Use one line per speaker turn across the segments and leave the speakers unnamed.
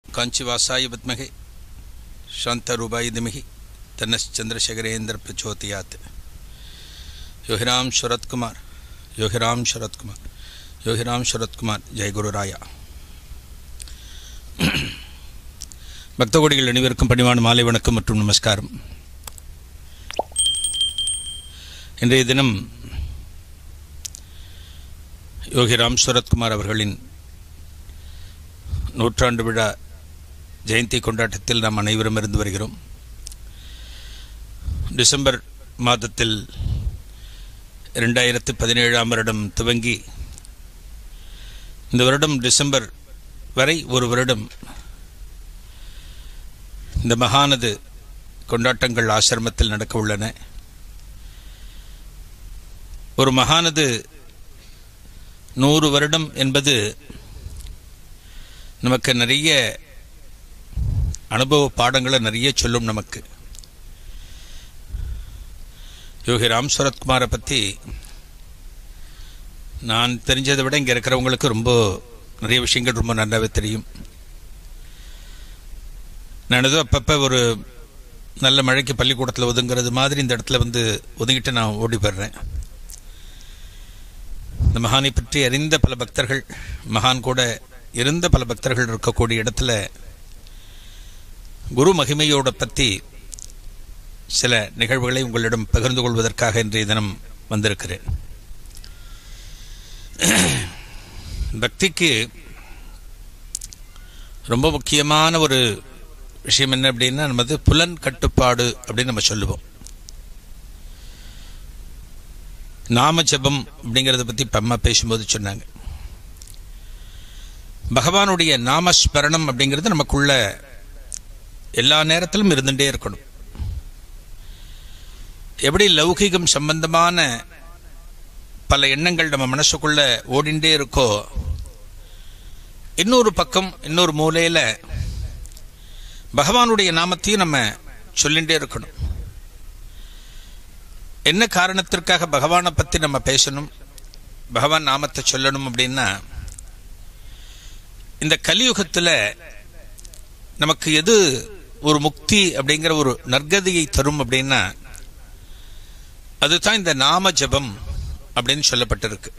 ಕಾಂಚಿವಾಸಾಯ ವಿದ್ಮಹೆ ಶಾಂತರೂಪಾಯ ಧಿಮಹಿ ತನ್ನಶ್ಚಂದ್ರಶೇಖರೇಂದ್ರ ಪ್ರಚೋದಯಾತ್ ಯೋಹಿರಾಮ್ ಶರತ್ ಕುಮಾರ್ ಯೋಹಿರಾಮ್ ಶರತ್ ಕುಮಾರ್ ಯೋಹಿರಾಮ್ ಶರತ್ குமார் ஜெய குருராயா பக்த கோடிகள் அனைவருக்கும் பணிவான மாலை வணக்கம் மற்றும் நமஸ்காரம் இன்றைய தினம் யோகிராம் சரத்குமார் அவர்களின் நூற்றாண்டு விழா ஜெயந்தி கொண்டாட்டத்தில் நாம் அனைவரும் இருந்து வருகிறோம் டிசம்பர் மாதத்தில் இரண்டாயிரத்து பதினேழாம் வருடம் துவங்கி இந்த வருடம் டிசம்பர் வரை ஒரு வருடம் இந்த மகானது கொண்டாட்டங்கள் ஆசிரமத்தில் நடக்க உள்ளன ஒரு மகானது நூறு வருடம் என்பது நமக்கு நிறைய அனுபவ பாடங்களை நிறைய சொல்லும் நமக்கு யோகி ராம் சரத்குமாரை பற்றி நான் தெரிஞ்சதை விட இங்கே இருக்கிறவங்களுக்கு ரொம்ப நிறைய விஷயங்கள் ரொம்ப நல்லாவே தெரியும் நான் ஏதோ அப்பப்போ ஒரு நல்ல மழைக்கு பள்ளிக்கூடத்தில் ஒதுங்கிறது மாதிரி இந்த இடத்துல வந்து ஒதுங்கிட்டு நான் ஓடி போடுறேன் இந்த மகானை பற்றி அறிந்த பல பக்தர்கள் மகான் கூட இருந்த பல பக்தர்கள் இருக்கக்கூடிய இடத்துல குரு மகிமையோட பற்றி சில நிகழ்வுகளை உங்களிடம் பகிர்ந்து கொள்வதற்காக இன்றைய தினம் வந்திருக்கிறேன் பக்திக்கு ரொம்ப முக்கியமான ஒரு விஷயம் என்ன அப்படின்னா நமது புலன் கட்டுப்பாடு அப்படின்னு நம்ம சொல்லுவோம் நாம ஜபம் அப்படிங்கிறத பற்றி அம்மா பேசும்போது சொன்னாங்க பகவானுடைய நாமஸ்மரணம் அப்படிங்கிறது நமக்குள்ள எல்லா நேரத்திலும் இருந்துட்டே இருக்கணும் எப்படி லௌகிகம் சம்பந்தமான பல எண்ணங்கள் நம்ம மனசுக்குள்ள ஓடிண்டே இருக்கோ இன்னொரு பக்கம் இன்னொரு மூலையில பகவானுடைய நாமத்தையும் நம்ம சொல்லிகிட்டே இருக்கணும் என்ன காரணத்திற்காக பகவானை பற்றி நம்ம பேசணும் பகவான் நாமத்தை சொல்லணும் அப்படின்னா இந்த கலியுகத்தில் நமக்கு எது ஒரு முக்தி அப்படிங்கிற ஒரு நற்கதியை தரும் அப்படின்னா அதுதான் இந்த நாம ஜபம் அப்படின்னு சொல்லப்பட்டிருக்கு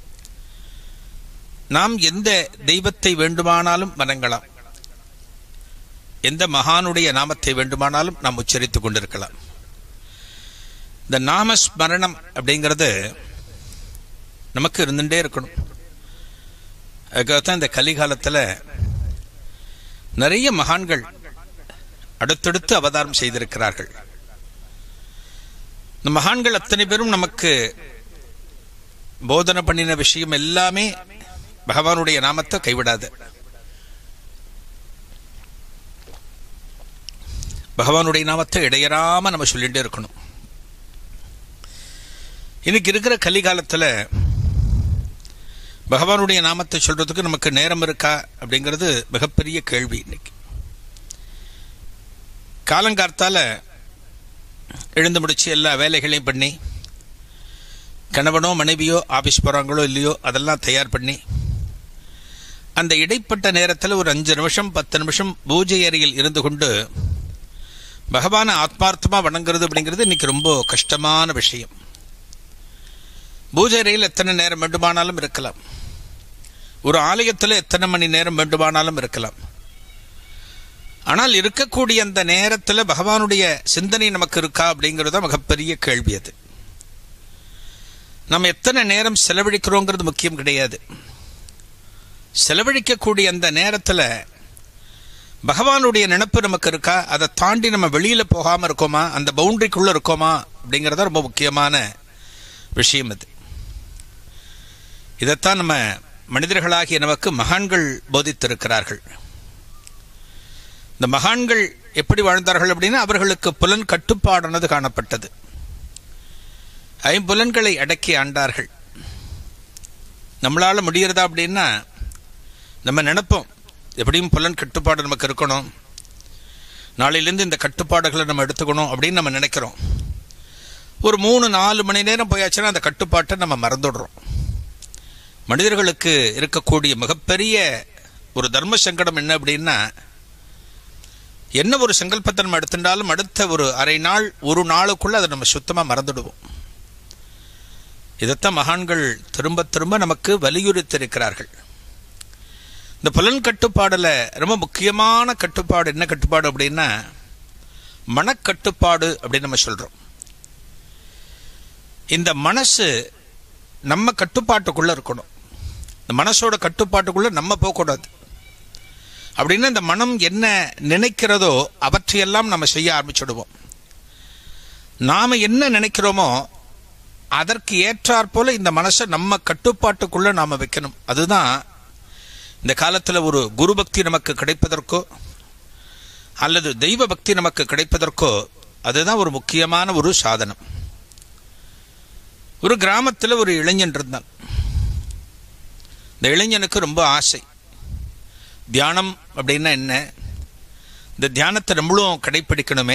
நாம் எந்த தெய்வத்தை வேண்டுமானாலும் வணங்கலாம் எந்த மகானுடைய நாமத்தை வேண்டுமானாலும் நாம் உச்சரித்துக் கொண்டிருக்கலாம் இந்த நாமஸ்மரணம் அப்படிங்கிறது நமக்கு இருந்துட்டே இருக்கணும் அதுக்காகத்தான் இந்த கலிகாலத்தில் நிறைய மகான்கள் அடுத்தடுத்து அவதாரம் செய்திருக்கிறார்கள் இந்த மகான்கள் அத்தனை பேரும் நமக்கு போதனை பண்ணின விஷயம் எல்லாமே பகவானுடைய நாமத்தை கைவிடாது பகவானுடைய நாமத்தை இடையறாம நம்ம சொல்லிட்டே இருக்கணும் இன்னைக்கு இருக்கிற கலிகாலத்தில் பகவானுடைய நாமத்தை சொல்றதுக்கு நமக்கு நேரம் இருக்கா அப்படிங்கிறது மிகப்பெரிய கேள்வி இன்னைக்கு காலங்கார்த்தால எழுந்து முடிச்சு எல்லா வேலைகளையும் பண்ணி கணவனோ மனைவியோ ஆபீஸ் போறாங்களோ இல்லையோ அதெல்லாம் தயார் பண்ணி அந்த இடைப்பட்ட நேரத்தில் ஒரு அஞ்சு நிமிஷம் பத்து நிமிஷம் பூஜை அறையில் இருந்து கொண்டு பகவானை ஆத்மார்த்தமா வணங்குறது அப்படிங்கிறது இன்னைக்கு ரொம்ப கஷ்டமான விஷயம் பூஜை அறையில் எத்தனை நேரம் வேண்டுமானாலும் இருக்கலாம் ஒரு ஆலயத்தில் எத்தனை மணி நேரம் வேண்டுமானாலும் இருக்கலாம் ஆனால் இருக்கக்கூடிய அந்த நேரத்தில் பகவானுடைய சிந்தனை நமக்கு இருக்கா அப்படிங்கிறது மிகப்பெரிய கேள்வி அது நம்ம எத்தனை நேரம் செலவழிக்கிறோங்கிறது முக்கியம் கிடையாது செலவழிக்கக்கூடிய அந்த நேரத்தில் பகவானுடைய நினப்பு நமக்கு இருக்கா அதை தாண்டி நம்ம வெளியில போகாம இருக்கோமா அந்த பவுண்டரிக்குள்ள இருக்கோமா அப்படிங்கிறத ரொம்ப முக்கியமான விஷயம் அது இதைத்தான் நம்ம மனிதர்களாகிய நமக்கு மகான்கள் போதித்திருக்கிறார்கள் இந்த மகான்கள் எப்படி வாழ்ந்தார்கள் அப்படின்னா அவர்களுக்கு புலன் கட்டுப்பாடானது காணப்பட்டது ஐம்புலன்களை அடக்கி ஆண்டார்கள் நம்மளால முடியறதா அப்படின்னா நம்ம நினைப்போம் எப்படியும் புலன் கட்டுப்பாடு நமக்கு இருக்கணும் நாளையிலேருந்து இந்த கட்டுப்பாடுகளை நம்ம எடுத்துக்கணும் அப்படின்னு நம்ம நினைக்கிறோம் ஒரு மூணு நாலு மணி நேரம் போயாச்சுன்னா அந்த கட்டுப்பாட்டை நம்ம மறந்துடுறோம் மனிதர்களுக்கு இருக்கக்கூடிய மிகப்பெரிய ஒரு தர்ம சங்கடம் என்ன அப்படின்னா என்ன ஒரு சங்கல்பத்தை நம்ம எடுத்துட்டாலும் அடுத்த ஒரு அரை நாள் ஒரு நாளுக்குள்ள அதை நம்ம சுத்தமாக மறந்துடுவோம் இதைத்தான் மகான்கள் திரும்ப திரும்ப நமக்கு வலியுறுத்தியிருக்கிறார்கள் இந்த புலன் கட்டுப்பாடில் ரொம்ப முக்கியமான கட்டுப்பாடு என்ன கட்டுப்பாடு அப்படின்னா மனக்கட்டுப்பாடு அப்படின்னு நம்ம சொல்கிறோம் இந்த மனசு நம்ம கட்டுப்பாட்டுக்குள்ளே இருக்கணும் இந்த மனசோட கட்டுப்பாட்டுக்குள்ளே நம்ம போகக்கூடாது அப்படின்னா இந்த மனம் என்ன நினைக்கிறதோ அவற்றையெல்லாம் நம்ம செய்ய ஆரம்பிச்சுடுவோம் நாம் என்ன நினைக்கிறோமோ அதற்கு ஏற்றாற் போல இந்த மனசை நம்ம கட்டுப்பாட்டுக்குள்ளே நாம் வைக்கணும் அதுதான் இந்த காலத்தில் ஒரு குரு பக்தி நமக்கு கிடைப்பதற்கோ அல்லது தெய்வ பக்தி நமக்கு கிடைப்பதற்கோ அதுதான் ஒரு முக்கியமான ஒரு சாதனம் ஒரு கிராமத்தில் ஒரு இளைஞன் இருந்தான் இந்த இளைஞனுக்கு ரொம்ப ஆசை தியானம் அப்படின்னா என்ன இந்த தியானத்தை நம்மளும் கடைப்பிடிக்கணுமே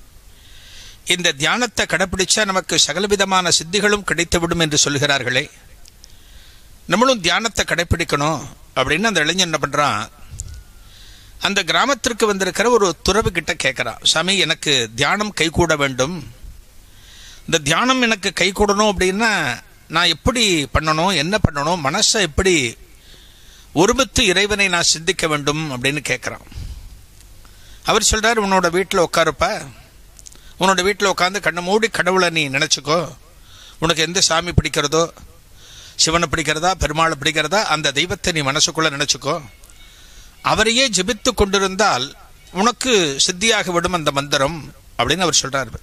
இந்த தியானத்தை கடைப்பிடிச்சா நமக்கு சகலவிதமான சித்திகளும் கிடைத்துவிடும் என்று சொல்கிறார்களே நம்மளும் தியானத்தை கடைப்பிடிக்கணும் அப்படின்னு அந்த இளைஞன் என்ன பண்ணுறான் அந்த கிராமத்திற்கு வந்திருக்கிற ஒரு துறவு கிட்ட கேட்குறான் சாமி எனக்கு தியானம் கைகூட வேண்டும் இந்த தியானம் எனக்கு கை கூடணும் அப்படின்னா நான் எப்படி பண்ணணும் என்ன பண்ணணும் மனசை எப்படி ஒருமித்து இறைவனை நான் சிந்திக்க வேண்டும் அப்படின்னு கேட்குறான் அவர் சொல்கிறார் உன்னோட வீட்டில் உட்காருப்ப உன்னோட வீட்டில் உட்காந்து கண்ணை மூடி கடவுளை நீ நினச்சிக்கோ உனக்கு எந்த சாமி பிடிக்கிறதோ சிவனை பிடிக்கிறதா பெருமாளை பிடிக்கிறதா அந்த தெய்வத்தை நீ மனசுக்குள்ளே நினச்சிக்கோ அவரையே ஜெபித்து கொண்டிருந்தால் உனக்கு சித்தியாக விடும் அந்த மந்திரம் அப்படின்னு அவர் சொல்கிறார்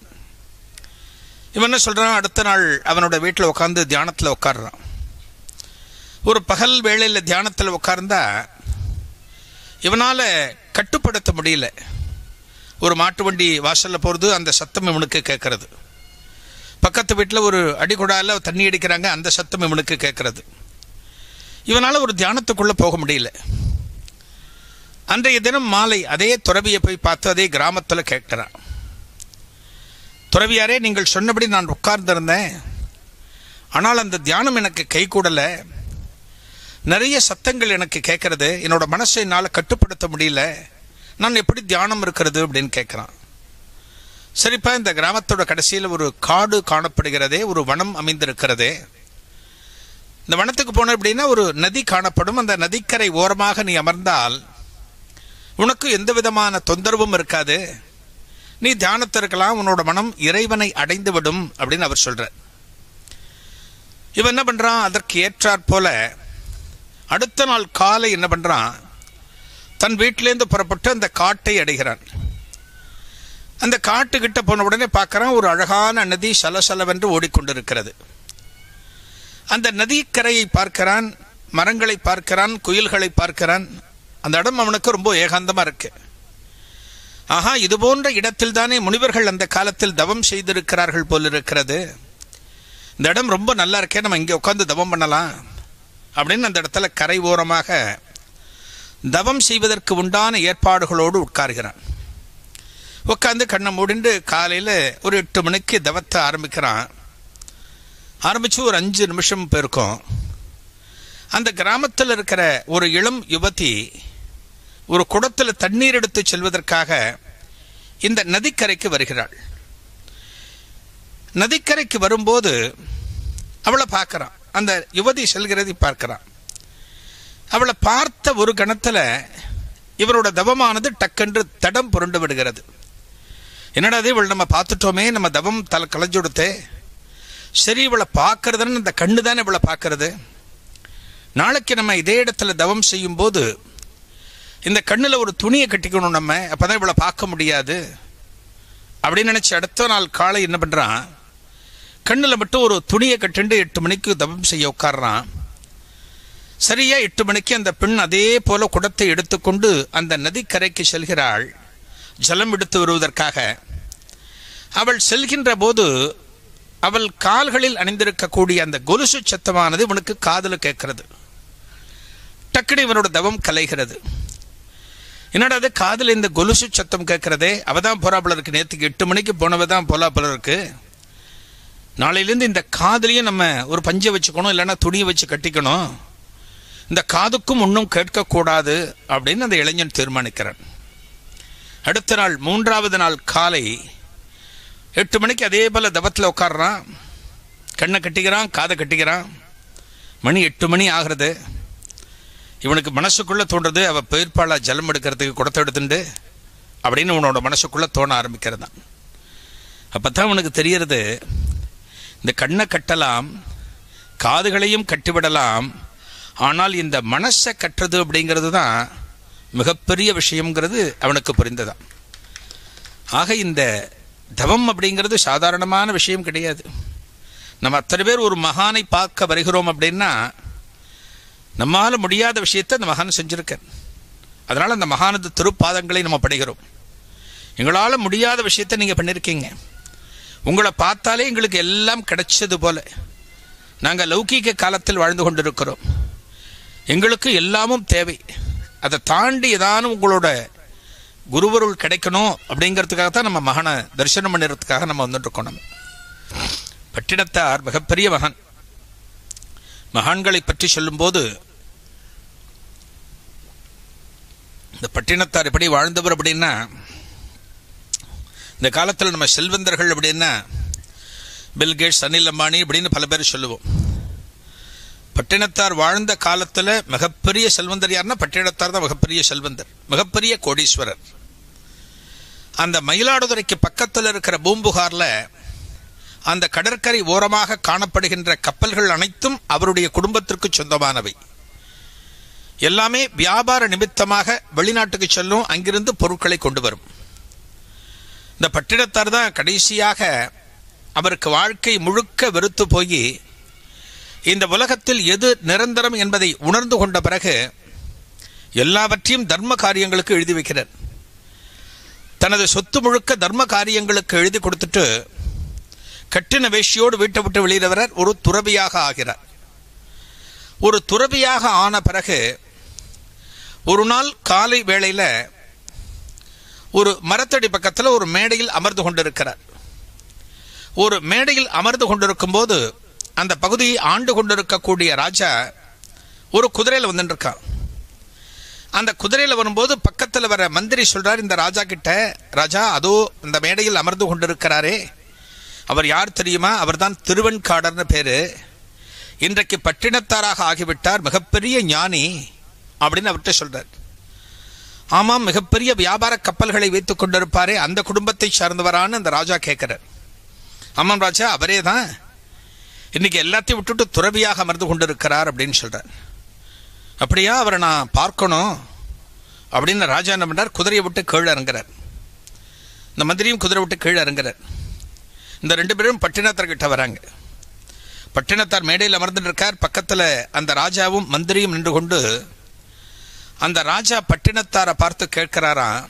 இவன் என்ன சொல்கிறான் அடுத்த நாள் அவனோட வீட்டில் உட்காந்து தியானத்தில் உட்காடுறான் ஒரு பகல் வேளையில் தியானத்தில் உட்கார்ந்தா இவனால் கட்டுப்படுத்த முடியல ஒரு மாட்டு வண்டி வாசலில் போகிறது அந்த சத்தம் இவனுக்கு கேட்கறது பக்கத்து வீட்டில் ஒரு அடிகுடால தண்ணி அடிக்கிறாங்க அந்த சத்தம் இவனுக்கு கேட்கறது இவனால் ஒரு தியானத்துக்குள்ளே போக முடியல அன்றைய தினம் மாலை அதே துறவியை போய் பார்த்து அதே கிராமத்தில் கேட்கிறான் துறவியாரே நீங்கள் சொன்னபடி நான் உட்கார்ந்திருந்தேன் ஆனால் அந்த தியானம் எனக்கு கை கூடலை நிறைய சத்தங்கள் எனக்கு கேட்கறது என்னோட மனசை என்னால் கட்டுப்படுத்த முடியல நான் எப்படி தியானம் இருக்கிறது அப்படின்னு கேட்குறான் சரிப்பா இந்த கிராமத்தோட கடைசியில் ஒரு காடு காணப்படுகிறதே ஒரு வனம் அமைந்திருக்கிறதே இந்த வனத்துக்கு போன அப்படின்னா ஒரு நதி காணப்படும் அந்த நதிக்கரை ஓரமாக நீ அமர்ந்தால் உனக்கு எந்த விதமான தொந்தரவும் இருக்காது நீ தியானத்தில் இருக்கலாம் உன்னோட மனம் இறைவனை அடைந்து விடும் அப்படின்னு அவர் சொல்றார் இவன் என்ன பண்றான் அதற்கு ஏற்றாற் போல அடுத்த நாள் காலை என்ன பண்றான் தன் வீட்டிலேருந்து புறப்பட்டு அந்த காட்டை அடைகிறான் அந்த காட்டுக்கிட்ட போன உடனே பார்க்கறான் ஒரு அழகான நதி சலசலவென்று ஓடிக்கொண்டிருக்கிறது அந்த நதிக்கரையை பார்க்கிறான் மரங்களை பார்க்கிறான் குயில்களை பார்க்கிறான் அந்த இடம் அவனுக்கு ரொம்ப ஏகாந்தமா இருக்கு ஆஹா இது போன்ற இடத்தில் தானே முனிவர்கள் அந்த காலத்தில் தவம் செய்திருக்கிறார்கள் போல் இருக்கிறது இந்த இடம் ரொம்ப நல்லா இருக்கே நம்ம இங்கே உட்காந்து தவம் பண்ணலாம் அப்படின்னு அந்த இடத்துல கரை ஓரமாக தவம் செய்வதற்கு உண்டான ஏற்பாடுகளோடு உட்கார்கிறான் உட்காந்து கண்ணை மூடிண்டு காலையில் ஒரு எட்டு மணிக்கு தவத்தை ஆரம்பிக்கிறான் ஆரம்பித்து ஒரு அஞ்சு நிமிஷம் போயிருக்கும் அந்த கிராமத்தில் இருக்கிற ஒரு இளம் யுவதி ஒரு குடத்தில் தண்ணீர் எடுத்து செல்வதற்காக இந்த நதிக்கரைக்கு வருகிறாள் நதிக்கரைக்கு வரும்போது அவளை பார்க்கறான் அந்த யுவதி செல்கிறதை பார்க்கறான் அவளை பார்த்த ஒரு கணத்தில் இவரோட தவமானது டக்கென்று தடம் புரண்டு விடுகிறது என்னடா இது இவள் நம்ம பார்த்துட்டோமே நம்ம தவம் தலை களைஞ்சுடுத்தே சரி இவளை பார்க்கறதுன்னு இந்த கண்ணு தானே இவளை பார்க்கறது நாளைக்கு நம்ம இதே இடத்துல தவம் செய்யும் போது இந்த கண்ணில் ஒரு துணியை கட்டிக்கணும் நம்ம அப்பதான் இவளை பார்க்க முடியாது அப்படின்னு நினைச்சு அடுத்த நாள் காலை என்ன பண்றான் கண்ணில் மட்டும் ஒரு துணியை கட்டிண்டு எட்டு மணிக்கு தவம் செய்ய உட்கார்றான் சரியா எட்டு மணிக்கு அந்த பெண் அதே போல குடத்தை எடுத்துக்கொண்டு அந்த நதிக்கரைக்கு செல்கிறாள் ஜலம் எடுத்து வருவதற்காக அவள் செல்கின்ற போது அவள் கால்களில் அணிந்திருக்கக்கூடிய அந்த கொலுசு சத்தமானது இவனுக்கு காதில் கேட்கிறது டக்குனு இவனோட தவம் கலைகிறது என்னடா அது காதில் இந்த கொலுசு சத்தம் கேட்கறதே அவ தான் போறா போல இருக்கு நேற்றுக்கு எட்டு மணிக்கு போனவ தான் போலா போல இருக்கு நாளையிலேருந்து இந்த காதுலையும் நம்ம ஒரு பஞ்சை வச்சுக்கணும் இல்லைன்னா துணியை வச்சு கட்டிக்கணும் இந்த காதுக்கும் ஒன்றும் கேட்கக்கூடாது அப்படின்னு அந்த இளைஞன் தீர்மானிக்கிறான் அடுத்த நாள் மூன்றாவது நாள் காலை எட்டு மணிக்கு அதே போல தவத்தில் உட்காடுறான் கண்ணை கட்டிக்கிறான் காதை கட்டிக்கிறான் மணி எட்டு மணி ஆகிறது இவனுக்கு மனசுக்குள்ள தோன்றது அவ பெயர்ப்பாளா ஜலம் எடுக்கிறதுக்கு குடத்தை எடுத்துண்டு அப்படின்னு உன்னோட மனசுக்குள்ள தோண ஆரம்பிக்கிறது தான் அப்பதான் அவனுக்கு தெரியறது இந்த கண்ணை கட்டலாம் காதுகளையும் கட்டிவிடலாம் ஆனால் இந்த மனசை கட்டுறது அப்படிங்கிறது தான் மிகப்பெரிய விஷயம்ங்கிறது அவனுக்கு புரிந்ததான் ஆக இந்த தவம் அப்படிங்கிறது சாதாரணமான விஷயம் கிடையாது நம்ம அத்தனை பேர் ஒரு மகானை பார்க்க வருகிறோம் அப்படின்னா நம்மால முடியாத விஷயத்தை அந்த மகான் செஞ்சிருக்கார் அதனால அந்த மகானது திருப்பாதங்களை நம்ம படுகிறோம் எங்களால முடியாத விஷயத்தை நீங்க பண்ணிருக்கீங்க உங்களை பார்த்தாலே எங்களுக்கு எல்லாம் கிடைச்சது போல நாங்க லௌகீக காலத்தில் வாழ்ந்து கொண்டிருக்கிறோம் எங்களுக்கு எல்லாமும் தேவை அதை தாண்டி ஏதானும் உங்களோட குருவருள் கிடைக்கணும் அப்படிங்கிறதுக்காக தான் நம்ம மகனை தரிசனம் பண்ணுறதுக்காக நம்ம வந்துட்டு இருக்கோம் நம்ம பட்டினத்தார் மிகப்பெரிய மகான் மகான்களை பற்றி சொல்லும்போது இந்த பட்டினத்தார் எப்படி வாழ்ந்தவர் அப்படின்னா இந்த காலத்தில் நம்ம செல்வந்தர்கள் அப்படின்னா பில்கேட்ஸ் அனில் அம்பானி அப்படின்னு பல பேர் சொல்லுவோம் பட்டினத்தார் வாழ்ந்த காலத்தில் மிகப்பெரிய செல்வந்தர் யாருன்னா பட்டினத்தார் தான் மிகப்பெரிய செல்வந்தர் மிகப்பெரிய கோடீஸ்வரர் அந்த மயிலாடுதுறைக்கு பக்கத்தில் இருக்கிற பூம்புகாரில் அந்த கடற்கரை ஓரமாக காணப்படுகின்ற கப்பல்கள் அனைத்தும் அவருடைய குடும்பத்திற்கு சொந்தமானவை எல்லாமே வியாபார நிமித்தமாக வெளிநாட்டுக்கு செல்லும் அங்கிருந்து பொருட்களை கொண்டு வரும் இந்த பட்டினத்தார் தான் கடைசியாக அவருக்கு வாழ்க்கை முழுக்க வெறுத்து போய் இந்த உலகத்தில் எது நிரந்தரம் என்பதை உணர்ந்து கொண்ட பிறகு எல்லாவற்றையும் தர்ம காரியங்களுக்கு எழுதி வைக்கிறார் தனது சொத்து முழுக்க தர்ம காரியங்களுக்கு எழுதி கொடுத்துட்டு கட்டின வேஷியோடு வீட்டை விட்டு வெளியிடவரர் ஒரு துறவியாக ஆகிறார் ஒரு துறவியாக ஆன பிறகு ஒரு நாள் காலை வேளையில் ஒரு மரத்தடி பக்கத்தில் ஒரு மேடையில் அமர்ந்து கொண்டிருக்கிறார் ஒரு மேடையில் அமர்ந்து கொண்டிருக்கும் போது அந்த பகுதியை ஆண்டு கொண்டிருக்கக்கூடிய ராஜா ஒரு குதிரையில் வந்துருக்கான் அந்த குதிரையில் வரும்போது பக்கத்தில் வர மந்திரி சொல்றார் இந்த ராஜா கிட்ட ராஜா அதோ இந்த மேடையில் அமர்ந்து கொண்டிருக்கிறாரே அவர் யார் தெரியுமா அவர்தான் திருவெண்காடர்னு பேரு இன்றைக்கு பட்டினத்தாராக ஆகிவிட்டார் மிகப்பெரிய ஞானி அப்படின்னு அவர்கிட்ட சொல்றார் ஆமாம் மிகப்பெரிய வியாபார கப்பல்களை வைத்துக் கொண்டிருப்பாரே அந்த குடும்பத்தை சார்ந்தவரான்னு அந்த ராஜா கேட்கிறார் ஆமாம் ராஜா அவரே தான் இன்னைக்கு எல்லாத்தையும் விட்டுட்டு துறவியாக அமர்ந்து கொண்டிருக்கிறார் அப்படின்னு சொல்றார் அப்படியா அவரை நான் பார்க்கணும் அப்படின்னு ராஜா என்ன பண்றார் குதிரையை விட்டு கீழே இறங்குறார் இந்த மந்திரியும் குதிரை விட்டு கீழே இறங்குறார் இந்த ரெண்டு பேரும் பட்டினத்தார்கிட்ட வராங்க பட்டினத்தார் மேடையில் அமர்ந்துட்டு இருக்கார் பக்கத்தில் அந்த ராஜாவும் மந்திரியும் நின்று கொண்டு அந்த ராஜா பட்டினத்தாரை பார்த்து கேட்கிறாராம்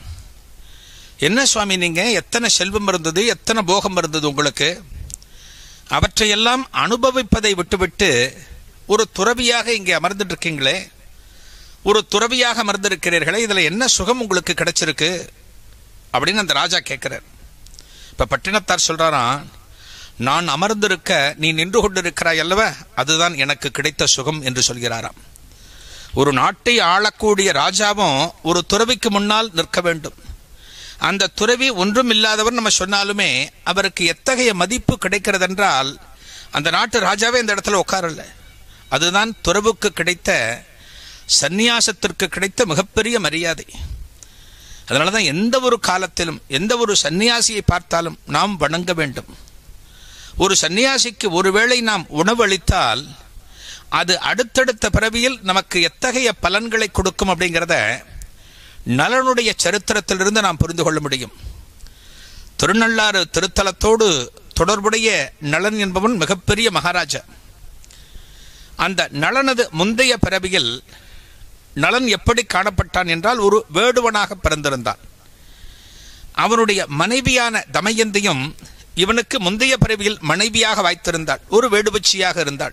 என்ன சுவாமி நீங்க எத்தனை செல்வம் இருந்தது எத்தனை போகம் இருந்தது உங்களுக்கு அவற்றையெல்லாம் அனுபவிப்பதை விட்டுவிட்டு ஒரு துறவியாக இங்கே அமர்ந்துட்டு இருக்கீங்களே ஒரு துறவியாக அமர்ந்திருக்கிறீர்களே இதுல என்ன சுகம் உங்களுக்கு கிடைச்சிருக்கு அப்படின்னு அந்த ராஜா கேட்கிறார் இப்ப பட்டினத்தார் சொல்றாராம் நான் அமர்ந்திருக்க நீ நின்று கொண்டிருக்கிறாய் அல்லவா அதுதான் எனக்கு கிடைத்த சுகம் என்று சொல்கிறாராம் ஒரு நாட்டை ஆளக்கூடிய ராஜாவும் ஒரு துறவிக்கு முன்னால் நிற்க வேண்டும் அந்த துறவி ஒன்றும் இல்லாதவர் நம்ம சொன்னாலுமே அவருக்கு எத்தகைய மதிப்பு கிடைக்கிறது என்றால் அந்த நாட்டு ராஜாவே இந்த இடத்துல உட்காரல அதுதான் துறவுக்கு கிடைத்த சந்நியாசத்திற்கு கிடைத்த மிகப்பெரிய மரியாதை அதனால தான் எந்த ஒரு காலத்திலும் எந்த ஒரு சன்னியாசியை பார்த்தாலும் நாம் வணங்க வேண்டும் ஒரு சன்னியாசிக்கு ஒருவேளை நாம் உணவு அளித்தால் அது அடுத்தடுத்த பிறவியில் நமக்கு எத்தகைய பலன்களை கொடுக்கும் அப்படிங்கிறத நலனுடைய சரித்திரத்திலிருந்து நாம் புரிந்து கொள்ள முடியும் திருநள்ளாறு திருத்தலத்தோடு தொடர்புடைய நலன் என்பவன் மிகப்பெரிய மகாராஜா அந்த நலனது முந்தைய பிறவியில் நலன் எப்படி காணப்பட்டான் என்றால் ஒரு வேடுவனாக பிறந்திருந்தான் அவனுடைய மனைவியான தமயந்தியும் இவனுக்கு முந்தைய பிறவியில் மனைவியாக வாய்த்திருந்தாள் ஒரு வேடுவச்சியாக இருந்தாள்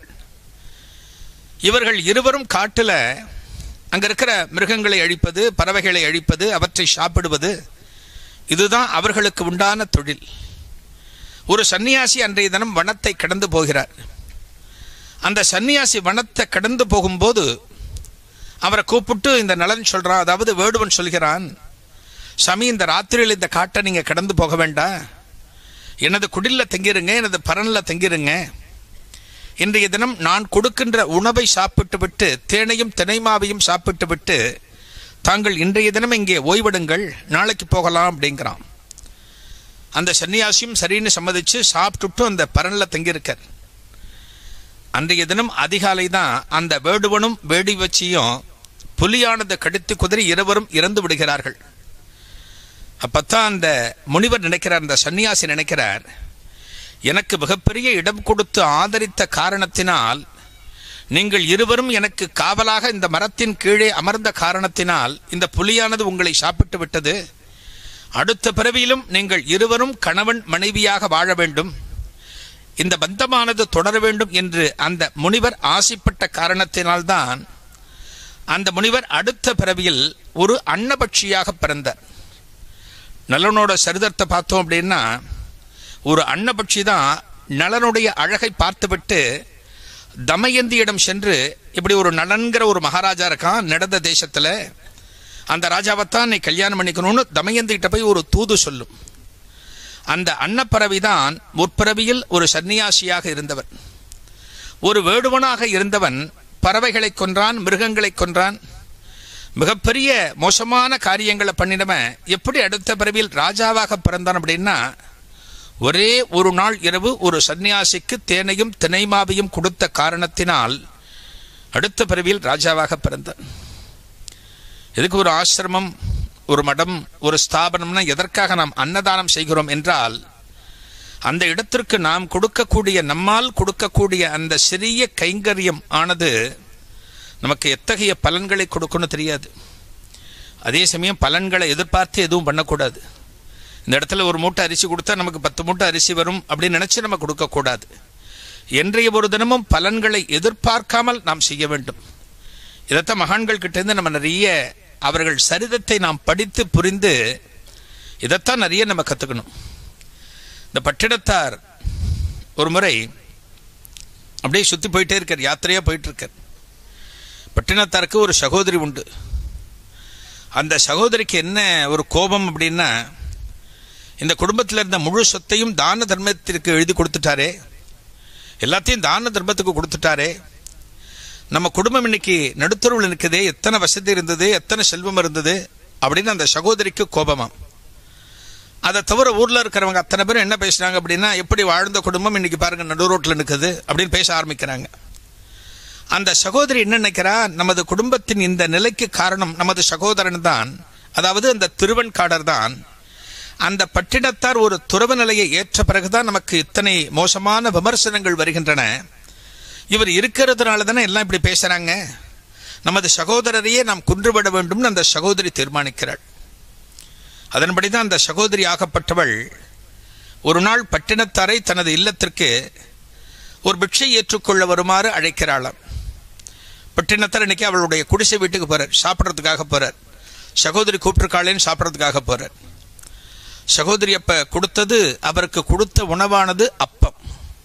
இவர்கள் இருவரும் காட்டுல அங்க இருக்கிற மிருகங்களை அழிப்பது பறவைகளை அழிப்பது அவற்றை சாப்பிடுவது இதுதான் அவர்களுக்கு உண்டான தொழில் ஒரு சன்னியாசி அன்றைய தினம் வனத்தை கடந்து போகிறார் அந்த சன்னியாசி வனத்தை கடந்து போகும்போது அவரை கூப்பிட்டு இந்த நலன் சொல்றான் அதாவது வேடுவன் சொல்கிறான் சாமி இந்த ராத்திரியில் இந்த காட்டை நீங்க கடந்து போக வேண்டாம் எனது குடில்ல தங்கிருங்க எனது பரன்ல தங்கிருங்க இன்றைய தினம் நான் கொடுக்கின்ற உணவை சாப்பிட்டு விட்டு தேனையும் தினைமாவையும் சாப்பிட்டு விட்டு தாங்கள் இன்றைய தினம் இங்கே ஓய்வெடுங்கள் நாளைக்கு போகலாம் அப்படிங்கிறான் அந்த சன்னியாசியும் சரின்னு சம்மதிச்சு சாப்பிட்டுட்டு அந்த பரன்ல தங்கியிருக்கார் அன்றைய தினம் அதிகாலை தான் அந்த வேடுவனும் வேடி வச்சியும் புலியானதை கடித்து குதிரை இருவரும் இறந்து விடுகிறார்கள் அப்பத்தான் அந்த முனிவர் நினைக்கிறார் அந்த சன்னியாசி நினைக்கிறார் எனக்கு மிகப்பெரிய இடம் கொடுத்து ஆதரித்த காரணத்தினால் நீங்கள் இருவரும் எனக்கு காவலாக இந்த மரத்தின் கீழே அமர்ந்த காரணத்தினால் இந்த புலியானது உங்களை சாப்பிட்டு விட்டது அடுத்த பிறவியிலும் நீங்கள் இருவரும் கணவன் மனைவியாக வாழ வேண்டும் இந்த பந்தமானது தொடர வேண்டும் என்று அந்த முனிவர் ஆசைப்பட்ட காரணத்தினால்தான் அந்த முனிவர் அடுத்த பிறவியில் ஒரு அன்னபட்சியாக பிறந்தார் நலனோட சரிதத்தை பார்த்தோம் அப்படின்னா ஒரு அன்னபட்சி தான் நலனுடைய அழகை பார்த்துவிட்டு தமயந்தியிடம் சென்று இப்படி ஒரு நலன்கிற ஒரு மகாராஜா இருக்கான் நடந்த தேசத்துல அந்த ராஜாவைத்தான் நீ கல்யாணம் பண்ணிக்கணும்னு தமயந்திகிட்ட போய் ஒரு தூது சொல்லும் அந்த அன்னப்பறவை தான் முற்பிறவியில் ஒரு சன்னியாசியாக இருந்தவன் ஒரு வேடுவனாக இருந்தவன் பறவைகளை கொன்றான் மிருகங்களை கொன்றான் மிகப்பெரிய மோசமான காரியங்களை பண்ணினவன் எப்படி அடுத்த பிறவியில் ராஜாவாக பிறந்தான் அப்படின்னா ஒரே ஒரு நாள் இரவு ஒரு சன்னியாசிக்கு தேனையும் தினைமாவையும் கொடுத்த காரணத்தினால் அடுத்த பிறவியில் ராஜாவாக பிறந்தான் எதுக்கு ஒரு ஆசிரமம் ஒரு மடம் ஒரு ஸ்தாபனம்னா எதற்காக நாம் அன்னதானம் செய்கிறோம் என்றால் அந்த இடத்திற்கு நாம் கொடுக்கக்கூடிய நம்மால் கொடுக்கக்கூடிய அந்த சிறிய கைங்கரியம் ஆனது நமக்கு எத்தகைய பலன்களை கொடுக்கணும் தெரியாது அதே சமயம் பலன்களை எதிர்பார்த்து எதுவும் பண்ணக்கூடாது இந்த இடத்துல ஒரு மூட்டை அரிசி கொடுத்தா நமக்கு பத்து மூட்டை அரிசி வரும் அப்படின்னு நினைச்சு நம்ம கொடுக்கக்கூடாது என்றைய ஒரு தினமும் பலன்களை எதிர்பார்க்காமல் நாம் செய்ய வேண்டும் இதைத்தான் மகான்கள் கிட்ட இருந்து நம்ம நிறைய அவர்கள் சரிதத்தை நாம் படித்து புரிந்து இதைத்தான் நிறைய நம்ம கத்துக்கணும் இந்த பட்டினத்தார் ஒரு முறை அப்படியே சுத்தி போயிட்டே இருக்கார் யாத்திரையா போயிட்டு இருக்கார் பட்டினத்தாருக்கு ஒரு சகோதரி உண்டு அந்த சகோதரிக்கு என்ன ஒரு கோபம் அப்படின்னா இந்த குடும்பத்தில் இருந்த முழு சொத்தையும் தான தர்மத்திற்கு எழுதி கொடுத்துட்டாரே எல்லாத்தையும் தான தர்மத்துக்கு கொடுத்துட்டாரே நம்ம குடும்பம் இன்னைக்கு நடுத்தருவில் நிற்குதே எத்தனை வசதி இருந்தது எத்தனை செல்வம் இருந்தது அப்படின்னு அந்த சகோதரிக்கு கோபமாம் அதை தவிர ஊர்ல இருக்கிறவங்க அத்தனை பேரும் என்ன பேசுறாங்க அப்படின்னா எப்படி வாழ்ந்த குடும்பம் இன்னைக்கு பாருங்க நடு ரோட்ல நிற்குது அப்படின்னு பேச ஆரம்பிக்கிறாங்க அந்த சகோதரி என்ன நினைக்கிறா நமது குடும்பத்தின் இந்த நிலைக்கு காரணம் நமது சகோதரன் தான் அதாவது அந்த திருவன்காடர் தான் அந்த பட்டினத்தார் ஒரு துறவு நிலையை ஏற்ற பிறகுதான் நமக்கு இத்தனை மோசமான விமர்சனங்கள் வருகின்றன இவர் இருக்கிறதுனால தானே எல்லாம் இப்படி பேசுறாங்க நமது சகோதரரையே நாம் குன்றுவிட வேண்டும்னு அந்த சகோதரி தீர்மானிக்கிறாள் அதன்படிதான் அந்த சகோதரி ஆகப்பட்டவள் ஒரு நாள் பட்டினத்தாரை தனது இல்லத்திற்கு ஒரு பிக்ஷை ஏற்றுக்கொள்ள வருமாறு அழைக்கிறாளாம் பட்டினத்தார் இன்னைக்கு அவளுடைய குடிசை வீட்டுக்கு போறார் சாப்பிட்றதுக்காக போறார் சகோதரி கூப்பிட்டுருக்காளேன்னு சாப்பிட்றதுக்காக போறார் சகோதரி அப்ப கொடுத்தது அவருக்கு கொடுத்த உணவானது அப்பம்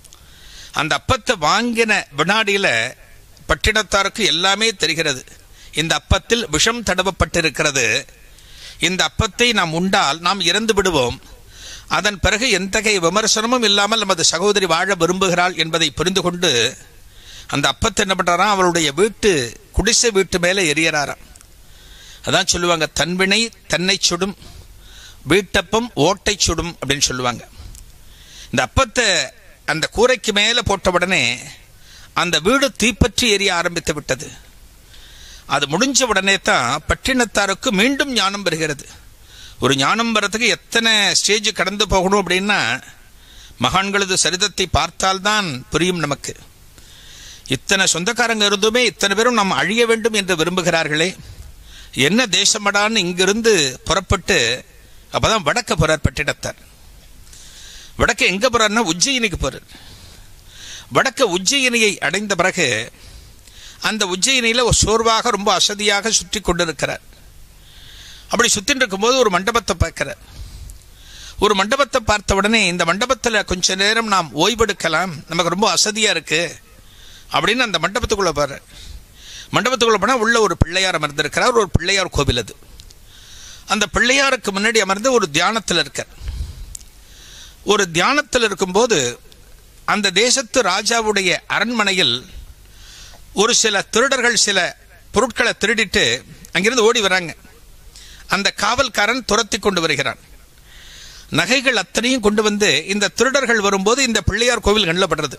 அந்த அப்பத்தை வாங்கின வினாடியில பட்டினத்தாருக்கு எல்லாமே தெரிகிறது இந்த அப்பத்தில் விஷம் தடவப்பட்டிருக்கிறது இந்த அப்பத்தை நாம் உண்டால் நாம் இறந்து விடுவோம் அதன் பிறகு எந்தகைய விமர்சனமும் இல்லாமல் நமது சகோதரி வாழ விரும்புகிறாள் என்பதை புரிந்து கொண்டு அந்த அப்பத்தை என்ன பண்றாராம் அவளுடைய வீட்டு குடிசை வீட்டு மேலே எரியறாராம் அதான் சொல்லுவாங்க தன்வினை தன்னை சுடும் வீட்டப்பம் ஓட்டை சுடும் அப்படின்னு சொல்லுவாங்க இந்த அப்பத்தை அந்த கூரைக்கு மேலே போட்ட உடனே அந்த வீடு தீப்பற்றி எரிய ஆரம்பித்து விட்டது அது முடிஞ்ச உடனே தான் பட்டினத்தாருக்கு மீண்டும் ஞானம் வருகிறது ஒரு ஞானம் வர்றதுக்கு எத்தனை ஸ்டேஜ் கடந்து போகணும் அப்படின்னா மகான்களது சரிதத்தை பார்த்தால்தான் புரியும் நமக்கு இத்தனை சொந்தக்காரங்க இருந்துமே இத்தனை பேரும் நாம் அழிய வேண்டும் என்று விரும்புகிறார்களே என்ன தேசமடான்னு இங்கிருந்து புறப்பட்டு அப்பதான் வடக்க போறார் பட்டினத்தார் வடக்க எங்க போறாருன்னா உஜ்ஜயினிக்கு போறார் வடக்க உஜ்ஜயினியை அடைந்த பிறகு அந்த உஜ்ஜயினியில ஒரு சோர்வாக ரொம்ப அசதியாக சுற்றி கொண்டிருக்கிறார் அப்படி சுத்தின்னு இருக்கும்போது ஒரு மண்டபத்தை பார்க்கிறார் ஒரு மண்டபத்தை பார்த்த உடனே இந்த மண்டபத்தில் கொஞ்ச நேரம் நாம் ஓய்வெடுக்கலாம் நமக்கு ரொம்ப அசதியா இருக்கு அப்படின்னு அந்த மண்டபத்துக்குள்ள போறார் மண்டபத்துக்குள்ள போனா உள்ள ஒரு பிள்ளையார் அமர்ந்திருக்கிறார் ஒரு பிள்ளையார் கோவில் அது அந்த பிள்ளையாருக்கு முன்னாடி அமர்ந்து ஒரு தியானத்தில் இருக்கார் ஒரு தியானத்தில் இருக்கும்போது அந்த தேசத்து ராஜாவுடைய அரண்மனையில் ஒரு சில திருடர்கள் சில பொருட்களை திருடிட்டு அங்கிருந்து ஓடி வராங்க அந்த காவல்காரன் துரத்தி கொண்டு வருகிறான் நகைகள் அத்தனையும் கொண்டு வந்து இந்த திருடர்கள் வரும்போது இந்த பிள்ளையார் கோவில் கண்ணப்படுறது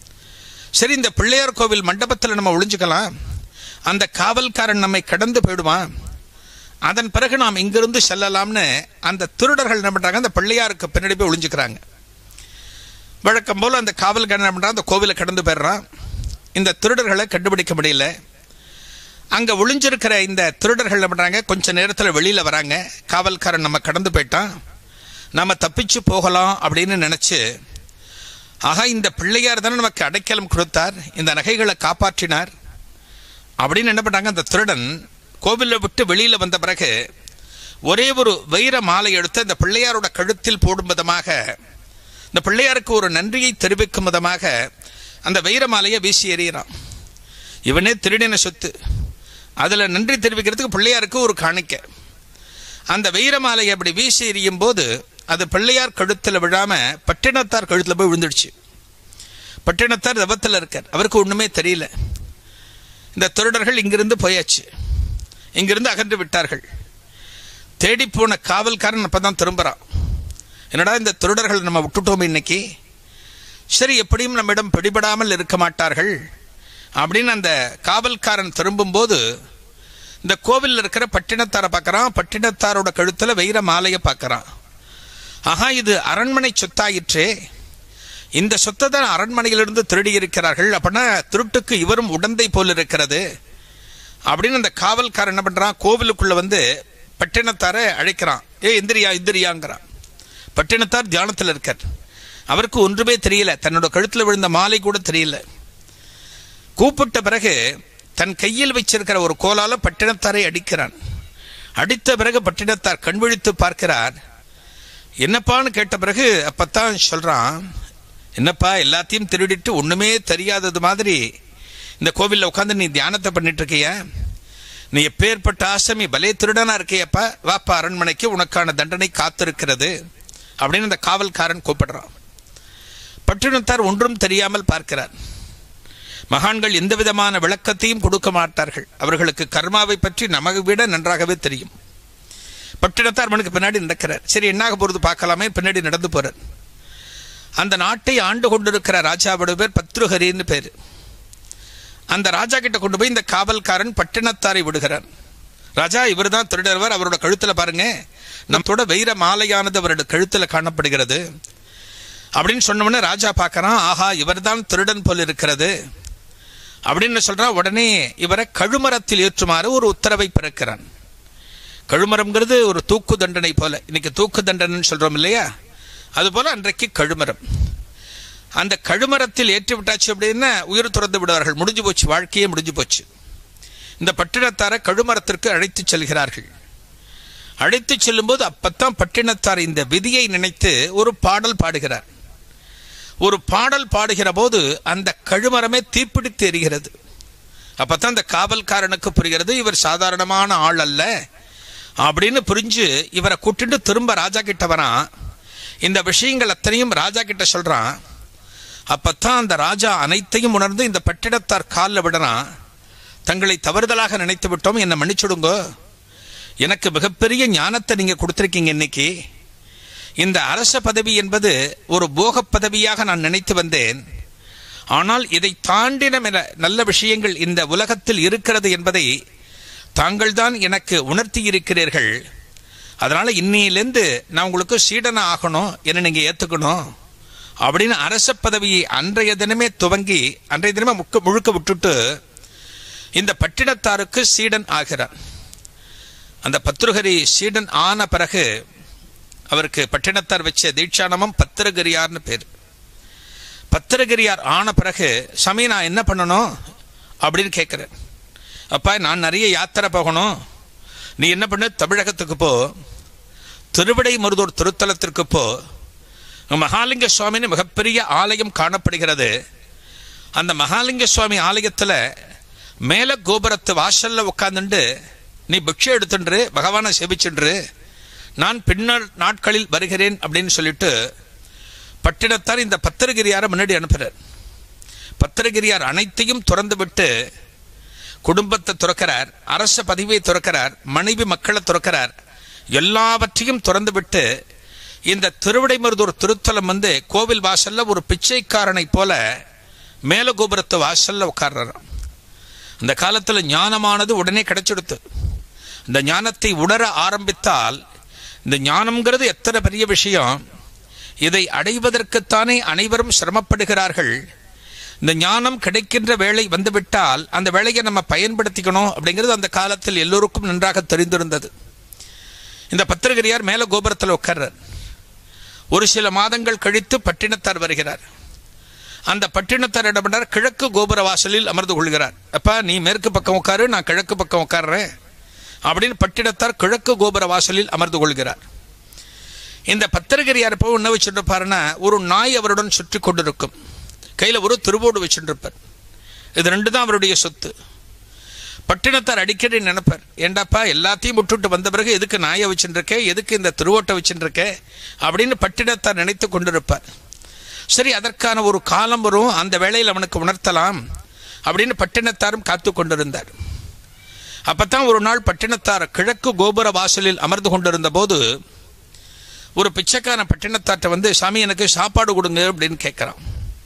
சரி இந்த பிள்ளையார் கோவில் மண்டபத்தில் நம்ம ஒளிஞ்சுக்கலாம் அந்த காவல்காரன் நம்மை கடந்து போயிடுவான் அதன் பிறகு நாம் இங்கிருந்து செல்லலாம்னு அந்த திருடர்கள் என்ன பண்றாங்க அந்த பிள்ளையாருக்கு பின்னாடி போய் ஒளிஞ்சுக்கிறாங்க வழக்கம் போல அந்த காவல்காரன் என்ன பண்றான் அந்த கோவிலை கடந்து போயிடுறான் இந்த திருடர்களை கண்டுபிடிக்க முடியல அங்க ஒளிஞ்சிருக்கிற இந்த திருடர்கள் என்ன பண்றாங்க கொஞ்ச நேரத்தில் வெளியில வராங்க காவல்காரன் நம்ம கடந்து போயிட்டான் நம்ம தப்பிச்சு போகலாம் அப்படின்னு நினைச்சு ஆகா இந்த பிள்ளையார் தானே நமக்கு அடைக்கலம் கொடுத்தார் இந்த நகைகளை காப்பாற்றினார் அப்படின்னு என்ன பண்ணாங்க அந்த திருடன் கோவிலை விட்டு வெளியில வந்த பிறகு ஒரே ஒரு வைர மாலை எடுத்து அந்த பிள்ளையாரோட கழுத்தில் போடும் விதமாக இந்த பிள்ளையாருக்கு ஒரு நன்றியை தெரிவிக்கும் விதமாக அந்த வைர மாலையை வீசி எறிகிறான் இவனே திருடின சொத்து அதுல நன்றி தெரிவிக்கிறதுக்கு பிள்ளையாருக்கு ஒரு காணிக்கை அந்த வைர மாலையை அப்படி வீசி எறியும் போது அது பிள்ளையார் கழுத்தில் விழாம பட்டினத்தார் கழுத்தில் போய் விழுந்துடுச்சு பட்டினத்தார் தவத்தில் இருக்கார் அவருக்கு ஒண்ணுமே தெரியல இந்த திருடர்கள் இங்கிருந்து போயாச்சு இங்கிருந்து அகன்று விட்டார்கள் தேடி போன காவல்காரன் அப்பதான் திரும்புறான் என்னடா இந்த திருடர்கள் நம்ம விட்டுட்டோம் இன்னைக்கு சரி எப்படியும் நம்மிடம் பிடிபடாமல் இருக்க மாட்டார்கள் அப்படின்னு அந்த காவல்காரன் திரும்பும்போது இந்த கோவிலில் இருக்கிற பட்டினத்தாரை பார்க்கறான் பட்டினத்தாரோட கழுத்துல வைர மாலையை பார்க்கறான் ஆஹா இது அரண்மனை சொத்தாயிற்றே இந்த சொத்தை தான் அரண்மனையிலிருந்து திருடி இருக்கிறார்கள் அப்படின்னா திருட்டுக்கு இவரும் உடந்தை போல் இருக்கிறது அப்படின்னு அந்த காவல்காரன் என்ன பண்றான் கோவிலுக்குள்ள வந்து பட்டினத்தாரை அழைக்கிறான் ஏ இந்திரியா இந்திரியாங்கிறான் பட்டினத்தார் தியானத்தில் இருக்கார் அவருக்கு ஒன்றுமே தெரியல தன்னோட கழுத்தில் விழுந்த மாலை கூட தெரியல கூப்பிட்ட பிறகு தன் கையில் வச்சிருக்கிற ஒரு கோலால பட்டினத்தாரை அடிக்கிறான் அடித்த பிறகு பட்டினத்தார் கண்விழித்து பார்க்கிறார் என்னப்பான்னு கேட்ட பிறகு அப்பத்தான் சொல்றான் என்னப்பா எல்லாத்தையும் திருடிட்டு ஒண்ணுமே தெரியாதது மாதிரி இந்த கோவில்ல உட்காந்து நீ தியானத்தை பண்ணிட்டு இருக்கிய நீ எப்பேற்பட்ட ஆசமி பலே திருடனா இருக்கியப்பா வாப்பா அரண்மனைக்கு உனக்கான தண்டனை காத்திருக்கிறது அப்படின்னு அந்த காவல்காரன் கூப்பிடுறான் பட்டினத்தார் ஒன்றும் தெரியாமல் பார்க்கிறார் மகான்கள் எந்த விதமான விளக்கத்தையும் கொடுக்க மாட்டார்கள் அவர்களுக்கு கர்மாவை பற்றி நமக்கு விட நன்றாகவே தெரியும் பட்டினத்தார் மனுக்கு பின்னாடி நடக்கிறார் சரி என்னாக போறது பார்க்கலாமே பின்னாடி நடந்து போறார் அந்த நாட்டை ஆண்டு கொண்டிருக்கிற ராஜாவோட பேர் பத்ருஹரின்னு பேரு அந்த ராஜா கிட்ட கொண்டு போய் இந்த காவல்காரன் பட்டினத்தாரை விடுகிறார் ராஜா இவர் தான் திருடர்வர் அவரோட கழுத்துல பாருங்க நம்மத்தோட வைர மாலையானது அவரோட கழுத்துல காணப்படுகிறது அப்படின்னு சொன்னவொடனே ராஜா பார்க்கறான் ஆஹா இவர்தான் திருடன் போல் இருக்கிறது அப்படின்னு சொல்றான் உடனே இவரை கழுமரத்தில் ஏற்றுமாறு ஒரு உத்தரவை பிறக்கிறான் கழுமரம்ங்கிறது ஒரு தூக்கு தண்டனை போல இன்னைக்கு தூக்கு தண்டனைன்னு சொல்றோம் இல்லையா அது போல அன்றைக்கு கழுமரம் அந்த கழுமரத்தில் ஏற்றி விட்டாச்சு அப்படின்னா உயிர் துறந்து விடுவார்கள் முடிஞ்சு போச்சு வாழ்க்கையே முடிஞ்சு போச்சு இந்த பட்டினத்தாரை கழுமரத்திற்கு அழைத்து செல்கிறார்கள் அழைத்து செல்லும்போது அப்பத்தான் பட்டினத்தார் இந்த விதியை நினைத்து ஒரு பாடல் பாடுகிறார் ஒரு பாடல் பாடுகிற போது அந்த கழுமரமே தீப்பிடித்து எரிகிறது அப்பதான் அந்த காவல்காரனுக்கு புரிகிறது இவர் சாதாரணமான ஆள் அல்ல அப்படின்னு புரிஞ்சு இவரை கூட்டிட்டு திரும்ப ராஜா கிட்ட வரான் இந்த விஷயங்கள் அத்தனையும் ராஜா கிட்ட சொல்றான் அப்பத்தான் அந்த ராஜா அனைத்தையும் உணர்ந்து இந்த பட்டிடத்தார் காலில் விடுறான் தங்களை தவறுதலாக நினைத்து விட்டோம் என்னை மன்னிச்சுடுங்க எனக்கு மிகப்பெரிய ஞானத்தை நீங்க கொடுத்திருக்கீங்க இன்னைக்கு இந்த அரச பதவி என்பது ஒரு போக பதவியாக நான் நினைத்து வந்தேன் ஆனால் இதை தாண்டின மில- நல்ல விஷயங்கள் இந்த உலகத்தில் இருக்கிறது என்பதை தாங்கள் தான் எனக்கு உணர்த்தி இருக்கிறீர்கள் அதனால இன்னையிலேருந்து நான் உங்களுக்கு சீடனா ஆகணும் என்ன நீங்க ஏத்துக்கணும் அப்படின்னு அரச பதவியை அன்றைய தினமே துவங்கி அன்றைய தினமே முக்க முழுக்க விட்டுட்டு இந்த பட்டினத்தாருக்கு சீடன் ஆகிறார் அந்த பத்ருகரி சீடன் ஆன பிறகு அவருக்கு பட்டினத்தார் வச்ச தீட்சானமம் பத்திரகிரியார்னு பேர் பத்திரகிரியார் ஆன பிறகு சாமி நான் என்ன பண்ணணும் அப்படின்னு கேட்குறேன் அப்பா நான் நிறைய யாத்திரை போகணும் நீ என்ன பண்ணு தமிழகத்துக்கு போ திருவிடை மருதூர் திருத்தலத்திற்கு போ மகாலிங்க சுவாமின்னு மிகப்பெரிய ஆலயம் காணப்படுகிறது அந்த மகாலிங்க சுவாமி ஆலயத்தில் மேல கோபுரத்து வாசல்ல உட்காந்துண்டு நீ பிக்ஷை எடுத்துன்று பகவானை செபிச்சுன்று நான் பின்னர் நாட்களில் வருகிறேன் அப்படின்னு சொல்லிட்டு பட்டினத்தார் இந்த பத்திரகிரியாரை முன்னாடி அனுப்புகிறார் பத்திரகிரியார் அனைத்தையும் திறந்து விட்டு குடும்பத்தை துறக்கிறார் அரச பதவியை துறக்கிறார் மனைவி மக்களை துறக்கிறார் எல்லாவற்றையும் திறந்து விட்டு இந்த திருவிடைமருதூர் திருத்தலம் வந்து கோவில் வாசல்ல ஒரு பிச்சைக்காரனை போல மேல கோபுரத்து வாசல்ல உட்கார்றாராம் அந்த காலத்துல ஞானமானது உடனே கிடைச்சிடுத்து இந்த ஞானத்தை உணர ஆரம்பித்தால் இந்த ஞானம்ங்கிறது எத்தனை பெரிய விஷயம் இதை அடைவதற்குத்தானே அனைவரும் சிரமப்படுகிறார்கள் இந்த ஞானம் கிடைக்கின்ற வேலை வந்துவிட்டால் அந்த வேலையை நம்ம பயன்படுத்திக்கணும் அப்படிங்கிறது அந்த காலத்தில் எல்லோருக்கும் நன்றாக தெரிந்திருந்தது இந்த பத்திரகிரியார் மேல கோபுரத்தில் உட்கார்றார் ஒரு சில மாதங்கள் கழித்து பட்டினத்தார் வருகிறார் அந்த பட்டினத்தார் என்ன பண்றார் கிழக்கு கோபுர வாசலில் அமர்ந்து கொள்கிறார் அப்பா நீ மேற்கு பக்கம் உட்காரு நான் கிழக்கு பக்கம் உட்கார்றேன் அப்படின்னு பட்டினத்தார் கிழக்கு கோபுர வாசலில் அமர்ந்து கொள்கிறார் இந்த பத்திரகிரியார் போய் என்ன வச்சுருப்பாருன்னா ஒரு நாய் அவருடன் சுற்றி கொண்டிருக்கும் கையில் ஒரு திருவோடு வச்சுருப்பார் இது ரெண்டு தான் அவருடைய சொத்து பட்டினத்தார் அடிக்கடி நினைப்பார் ஏண்டாப்பா எல்லாத்தையும் விட்டுட்டு வந்த பிறகு எதுக்கு நாயை வச்சுருக்கே எதுக்கு இந்த திருவோட்டை வச்சுருக்கே அப்படின்னு பட்டினத்தார் நினைத்து கொண்டிருப்பார் சரி அதற்கான ஒரு காலம் வரும் அந்த வேளையில் அவனுக்கு உணர்த்தலாம் அப்படின்னு பட்டினத்தாரும் காத்து கொண்டிருந்தார் அப்பத்தான் ஒரு நாள் பட்டினத்தார் கிழக்கு கோபுர வாசலில் அமர்ந்து கொண்டிருந்த போது ஒரு பிச்சைக்கான பட்டினத்தார்ட்ட வந்து சாமி எனக்கு சாப்பாடு கொடுங்க அப்படின்னு கேட்குறான்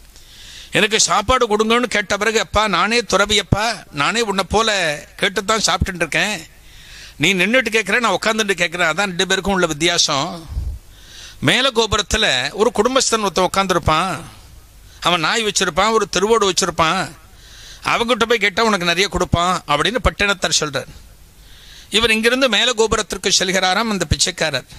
எனக்கு சாப்பாடு கொடுங்கன்னு கேட்ட பிறகு அப்பா நானே துறவியப்பா நானே உன்னை போல கேட்டுத்தான் சாப்பிட்டுட்டு இருக்கேன் நீ நின்றுட்டு கேட்குற நான் உட்காந்துட்டு கேட்குறேன் அதான் ரெண்டு பேருக்கும் உள்ள வித்தியாசம் மேல கோபுரத்தில் ஒரு குடும்பஸ்தன் ஒருத்தன் உட்காந்துருப்பான் அவன் நாய் வச்சிருப்பான் ஒரு திருவோடு வச்சிருப்பான் அவங்ககிட்ட போய் கேட்டால் உனக்கு நிறைய கொடுப்பான் அப்படின்னு பட்டினத்தார் சொல்றார் இவர் இங்கிருந்து மேல கோபுரத்திற்கு செல்கிறாராம் அந்த பிச்சைக்காரர்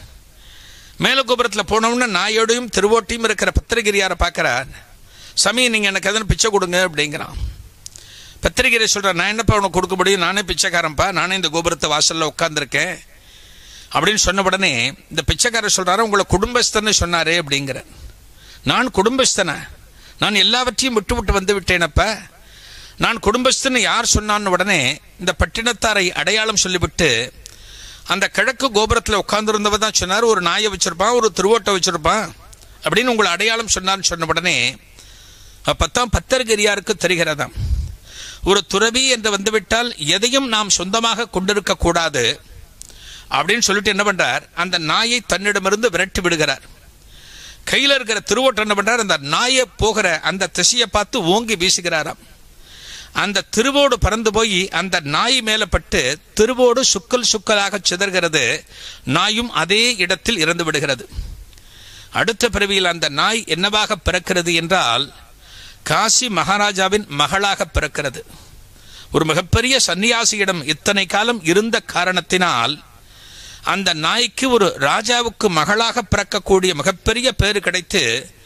மேல கோபுரத்தில் போனவுடனே நாயோடையும் திருவோட்டியும் இருக்கிற பத்திரகிரியாரை பார்க்குறார் சமி நீங்கள் எனக்கு எதனா பிச்சை கொடுங்க அப்படிங்கிறான் பத்திரிகையை சொல்கிறேன் நான் என்னப்பா உனக்கு கொடுக்க முடியும் நானே பிச்சைக்காரன்ப்பா நானே இந்த கோபுரத்தை வாசலில் உட்காந்துருக்கேன் அப்படின்னு சொன்ன உடனே இந்த பிச்சைக்காரர் சொல்கிறாரு உங்களை குடும்பஸ்தன்னு சொன்னாரே அப்படிங்கிற நான் குடும்பஸ்தனை நான் எல்லாவற்றையும் விட்டு விட்டு வந்து விட்டேனப்ப நான் குடும்பஸ்தன்னு யார் சொன்னான்னு உடனே இந்த பட்டினத்தாரை அடையாளம் சொல்லிவிட்டு அந்த கிழக்கு கோபுரத்தில் உட்கார்ந்துருந்தவர் தான் சொன்னார் ஒரு நாயை வச்சிருப்பான் ஒரு திருவோட்டை வச்சிருப்பான் அப்படின்னு உங்களை அடையாளம் சொன்னார்னு சொன்ன உடனே அப்பத்தான் பத்தர்கரியாருக்கு தெரிகிறதாம் ஒரு துறவி என்று வந்துவிட்டால் எதையும் நாம் சொந்தமாக கொண்டிருக்க கூடாது அப்படின்னு சொல்லிட்டு என்ன பண்றார் அந்த நாயை தன்னிடமிருந்து விரட்டி விடுகிறார் கையில் இருக்கிற திருவோட்டம் என்ன பண்றார் அந்த நாயை போகிற அந்த திசையை பார்த்து ஓங்கி வீசுகிறாராம் அந்த திருவோடு பறந்து போய் அந்த நாய் மேல பட்டு திருவோடு சுக்கல் சுக்கலாக சிதறுகிறது நாயும் அதே இடத்தில் இறந்து விடுகிறது அடுத்த பிறவியில் அந்த நாய் என்னவாக பிறக்கிறது என்றால் காசி மகாராஜாவின் மகளாக பிறக்கிறது ஒரு மிகப்பெரிய சன்னியாசியிடம் இத்தனை காலம் இருந்த காரணத்தினால் அந்த நாய்க்கு ஒரு ராஜாவுக்கு மகளாக பிறக்கக்கூடிய மிகப்பெரிய பேரு கிடைத்து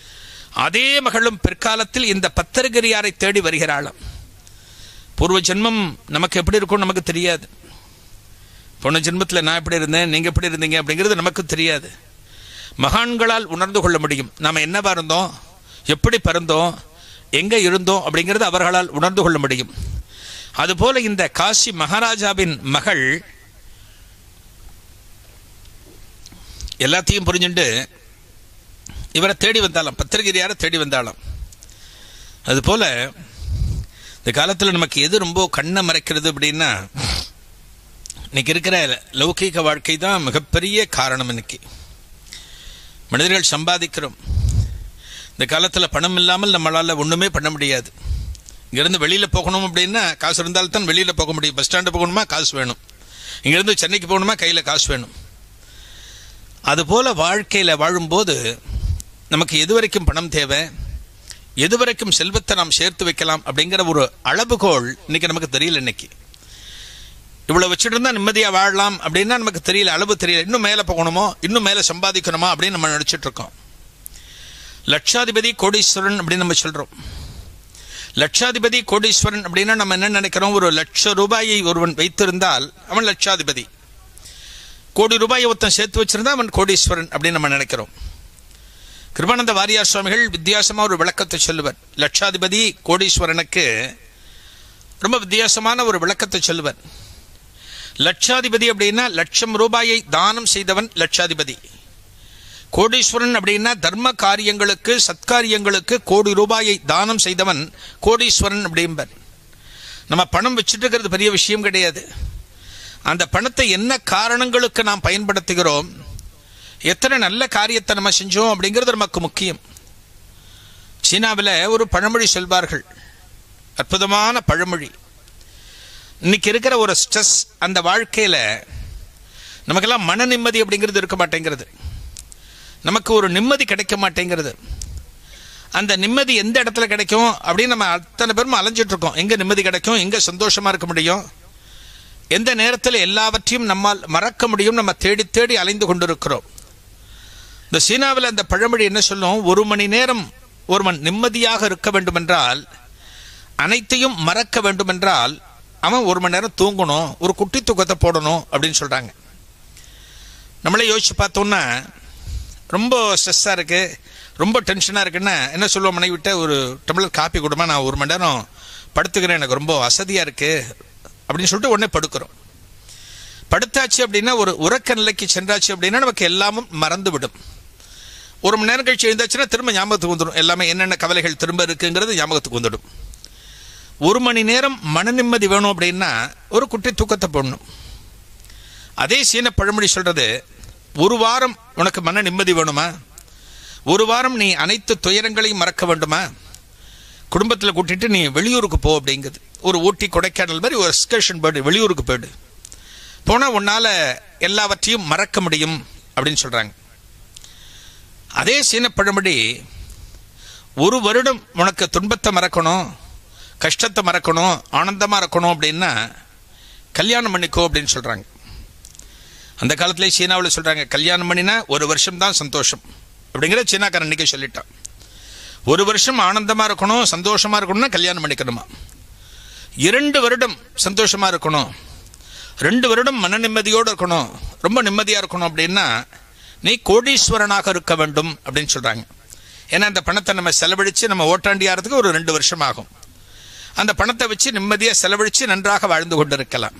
அதே மகளும் பிற்காலத்தில் இந்த பத்திரகிரியாரை தேடி வருகிறாளாம் பூர்வ ஜென்மம் நமக்கு எப்படி இருக்கும்னு நமக்கு தெரியாது போன ஜென்மத்தில் நான் எப்படி இருந்தேன் நீங்கள் எப்படி இருந்தீங்க அப்படிங்கிறது நமக்கு தெரியாது மகான்களால் உணர்ந்து கொள்ள முடியும் நாம் என்னவா இருந்தோம் எப்படி பிறந்தோம் எங்கே இருந்தோம் அப்படிங்கிறது அவர்களால் உணர்ந்து கொள்ள முடியும் அதுபோல இந்த காசி மகாராஜாவின் மகள் எல்லாத்தையும் புரிஞ்சுண்டு இவரை தேடி வந்தாலாம் பத்திரிகையாரை தேடி வந்தாலாம் அதுபோல இந்த காலத்தில் நமக்கு எது ரொம்ப கண்ணை மறைக்கிறது அப்படின்னா இன்னைக்கு இருக்கிற லௌகீக வாழ்க்கை தான் மிகப்பெரிய காரணம் இன்னைக்கு மனிதர்கள் சம்பாதிக்கிறோம் இந்த காலத்தில் பணம் இல்லாமல் நம்மளால் ஒன்றுமே பண்ண முடியாது இங்கேருந்து வெளியில் போகணும் அப்படின்னா காசு இருந்தால் தான் வெளியில் போக முடியும் பஸ் ஸ்டாண்டு போகணுமா காசு வேணும் இங்கேருந்து சென்னைக்கு போகணுமா கையில் காசு வேணும் அதுபோல் வாழ்க்கையில் வாழும்போது நமக்கு எது வரைக்கும் பணம் தேவை எது வரைக்கும் செல்வத்தை நாம் சேர்த்து வைக்கலாம் அப்படிங்கிற ஒரு அளவுகோல் இன்னைக்கு நமக்கு தெரியல இன்னைக்கு இவ்வளோ வச்சுட்டு இருந்தால் நிம்மதியாக வாழலாம் அப்படின்னா நமக்கு தெரியல அளவு தெரியல இன்னும் மேலே போகணுமோ இன்னும் மேலே சம்பாதிக்கணுமா அப்படின்னு நம்ம நினச்சிட்டு இருக்கோம் லட்சாதிபதி கோடீஸ்வரன் அப்படின்னு நம்ம சொல்கிறோம் லட்சாதிபதி கோடீஸ்வரன் அப்படின்னா நம்ம என்ன நினைக்கிறோம் ஒரு லட்ச ரூபாயை ஒருவன் வைத்திருந்தால் அவன் லட்சாதிபதி கோடி ரூபாயை ஒருத்தன் சேர்த்து வச்சிருந்தா அவன் கோடீஸ்வரன் அப்படின்னு நம்ம நினைக்கிறோம் கிருபானந்த வாரியார் சுவாமிகள் வித்தியாசமாக ஒரு விளக்கத்தை சொல்லுவர் லட்சாதிபதி கோடீஸ்வரனுக்கு ரொம்ப வித்தியாசமான ஒரு விளக்கத்தை சொல்லுவர் லட்சாதிபதி அப்படின்னா லட்சம் ரூபாயை தானம் செய்தவன் லட்சாதிபதி கோடீஸ்வரன் அப்படின்னா தர்ம காரியங்களுக்கு சத்காரியங்களுக்கு கோடி ரூபாயை தானம் செய்தவன் கோடீஸ்வரன் அப்படிம்பர் நம்ம பணம் வச்சுட்டு இருக்கிறது பெரிய விஷயம் கிடையாது அந்த பணத்தை என்ன காரணங்களுக்கு நாம் பயன்படுத்துகிறோம் எத்தனை நல்ல காரியத்தை நம்ம செஞ்சோம் அப்படிங்கிறது நமக்கு முக்கியம் சீனாவில் ஒரு பழமொழி சொல்வார்கள் அற்புதமான பழமொழி இன்னைக்கு இருக்கிற ஒரு ஸ்ட்ரெஸ் அந்த வாழ்க்கையில் நமக்கெல்லாம் மன நிம்மதி அப்படிங்கிறது இருக்க மாட்டேங்கிறது நமக்கு ஒரு நிம்மதி கிடைக்க மாட்டேங்கிறது அந்த நிம்மதி எந்த இடத்துல கிடைக்கும் அப்படின்னு நம்ம அத்தனை பேரும் அலைஞ்சிட்டு இருக்கோம் எங்க நிம்மதி கிடைக்கும் எங்க சந்தோஷமா இருக்க முடியும் எந்த நேரத்தில் எல்லாவற்றையும் நம்மால் மறக்க முடியும் நம்ம தேடி தேடி அலைந்து கொண்டிருக்கிறோம் இந்த சீனாவில் அந்த பழமொழி என்ன சொல்லும் ஒரு மணி நேரம் ஒருவன் நிம்மதியாக இருக்க வேண்டுமென்றால் அனைத்தையும் மறக்க வேண்டுமென்றால் அவன் ஒரு மணி நேரம் தூங்கணும் ஒரு குட்டி தூக்கத்தை போடணும் அப்படின்னு சொல்றாங்க நம்மளே யோசிச்சு பார்த்தோம்னா ரொம்ப ஸ்ட்ரெஸ்ஸாக இருக்கு ரொம்ப டென்ஷனாக இருக்குன்னா என்ன சொல்லுவோம் மனைவிட்ட ஒரு டம்ளர் காப்பி கொடுமா நான் ஒரு மணி நேரம் படுத்துக்கிறேன் எனக்கு ரொம்ப வசதியாக இருக்கு அப்படின்னு சொல்லிட்டு உடனே படுக்கிறோம் படுத்தாச்சு அப்படின்னா ஒரு உறக்க நிலைக்கு சென்றாச்சு அப்படின்னா நமக்கு எல்லாமும் மறந்து விடும் ஒரு மணி நேரம் கழிச்சு எழுந்தாச்சுன்னா திரும்ப ஞாபகத்துக்கு வந்துடும் எல்லாமே என்னென்ன கவலைகள் திரும்ப இருக்குங்கிறது ஞாபகத்துக்கு வந்துடும் ஒரு மணி நேரம் மன நிம்மதி வேணும் அப்படின்னா ஒரு குட்டி தூக்கத்தை போடணும் அதே சீன பழமொழி சொல்றது ஒரு வாரம் உனக்கு மன நிம்மதி வேணுமா ஒரு வாரம் நீ அனைத்து துயரங்களையும் மறக்க வேண்டுமா குடும்பத்தில் கூட்டிட்டு நீ வெளியூருக்கு போ அப்படிங்குது ஒரு ஊட்டி கொடைக்கானல் மாதிரி ஒரு எக்ஸ்கர்ஷன் போய்டு வெளியூருக்கு போயிடு போனால் உன்னால் எல்லாவற்றையும் மறக்க முடியும் அப்படின்னு சொல்கிறாங்க அதே சீன பழமொழி ஒரு வருடம் உனக்கு துன்பத்தை மறக்கணும் கஷ்டத்தை மறக்கணும் ஆனந்தமாக இருக்கணும் அப்படின்னா கல்யாணம் பண்ணிக்கோ அப்படின்னு சொல்கிறாங்க அந்த காலத்திலே சீனாவில் சொல்கிறாங்க கல்யாணம் பண்ணினா ஒரு வருஷம் தான் சந்தோஷம் அப்படிங்கிற சீனாக்காரன் இன்னைக்கு சொல்லிட்டான் ஒரு வருஷம் ஆனந்தமாக இருக்கணும் சந்தோஷமாக இருக்கணும்னா கல்யாணம் பண்ணிக்கணுமா இரண்டு வருடம் சந்தோஷமாக இருக்கணும் ரெண்டு வருடம் மன நிம்மதியோடு இருக்கணும் ரொம்ப நிம்மதியாக இருக்கணும் அப்படின்னா நீ கோடீஸ்வரனாக இருக்க வேண்டும் அப்படின்னு சொல்கிறாங்க ஏன்னா அந்த பணத்தை நம்ம செலவழித்து நம்ம ஓட்டாண்டி ஆகிறதுக்கு ஒரு ரெண்டு வருஷம் ஆகும் அந்த பணத்தை வச்சு நிம்மதியாக செலவழித்து நன்றாக வாழ்ந்து கொண்டிருக்கலாம்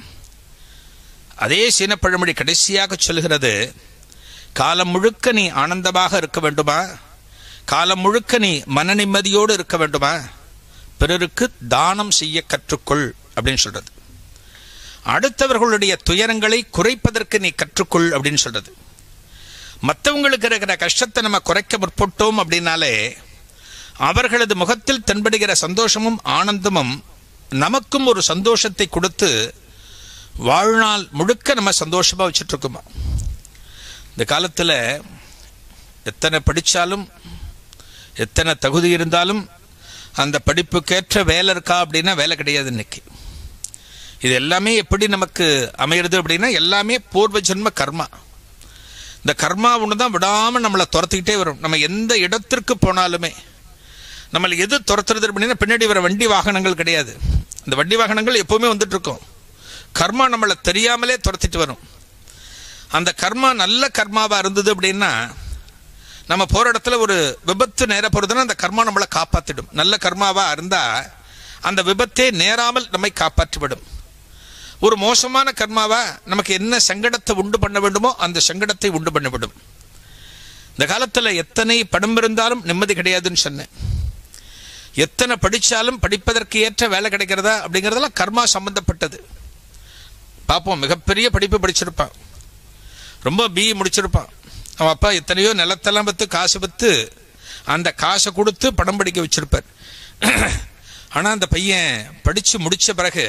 அதே சீன பழமொழி கடைசியாக சொல்கிறது காலம் முழுக்க நீ ஆனந்தமாக இருக்க வேண்டுமா காலம் முழுக்க நீ மன நிம்மதியோடு இருக்க வேண்டுமா பிறருக்கு தானம் செய்ய கற்றுக்கொள் அப்படின்னு சொல்றது அடுத்தவர்களுடைய துயரங்களை குறைப்பதற்கு நீ கற்றுக்கொள் அப்படின்னு சொல்றது மற்றவங்களுக்கு இருக்கிற கஷ்டத்தை நம்ம குறைக்க முற்பட்டோம் அப்படின்னாலே அவர்களது முகத்தில் தென்படுகிற சந்தோஷமும் ஆனந்தமும் நமக்கும் ஒரு சந்தோஷத்தை கொடுத்து வாழ்நாள் முழுக்க நம்ம சந்தோஷமாக வச்சுட்டு இருக்கோமா இந்த காலத்தில் எத்தனை படித்தாலும் எத்தனை தகுதி இருந்தாலும் அந்த படிப்புக்கேற்ற வேலை இருக்கா அப்படின்னா வேலை கிடையாது இன்னைக்கு இது எல்லாமே எப்படி நமக்கு அமையிறது அப்படின்னா எல்லாமே பூர்வ ஜென்ம கர்மா இந்த கர்மா ஒன்று தான் விடாமல் நம்மளை துரத்திக்கிட்டே வரும் நம்ம எந்த இடத்திற்கு போனாலுமே நம்மளை எது துரத்துறது அப்படின்னா பின்னாடி வர வண்டி வாகனங்கள் கிடையாது இந்த வண்டி வாகனங்கள் எப்பவுமே வந்துட்டு இருக்கும் கர்மா நம்மளை தெரியாமலே துரத்திட்டு வரும் அந்த கர்மா நல்ல கர்மாவா இருந்தது அப்படின்னா நம்ம போற இடத்துல ஒரு விபத்து நேர போறதுன்னா அந்த கர்மா நம்மளை காப்பாத்திடும் நல்ல கர்மாவா இருந்தா அந்த விபத்தே நேராமல் நம்மை காப்பாற்றிவிடும் ஒரு மோசமான கர்மாவா நமக்கு என்ன சங்கடத்தை உண்டு பண்ண வேண்டுமோ அந்த சங்கடத்தை உண்டு பண்ணிவிடும் இந்த காலத்தில் எத்தனை படம் இருந்தாலும் நிம்மதி கிடையாதுன்னு சொன்னேன் எத்தனை படித்தாலும் படிப்பதற்கு ஏற்ற வேலை கிடைக்கிறதா அப்படிங்கிறதெல்லாம் கர்மா சம்பந்தப்பட்டது பார்ப்போம் மிகப்பெரிய படிப்பு படிச்சிருப்பான் ரொம்ப பிஇ முடிச்சிருப்பான் அவன் அப்பா எத்தனையோ நிலத்தெல்லாம் பத்து காசு பத்து அந்த காசை கொடுத்து படம் படிக்க வச்சிருப்பார் ஆனால் அந்த பையன் படித்து முடித்த பிறகு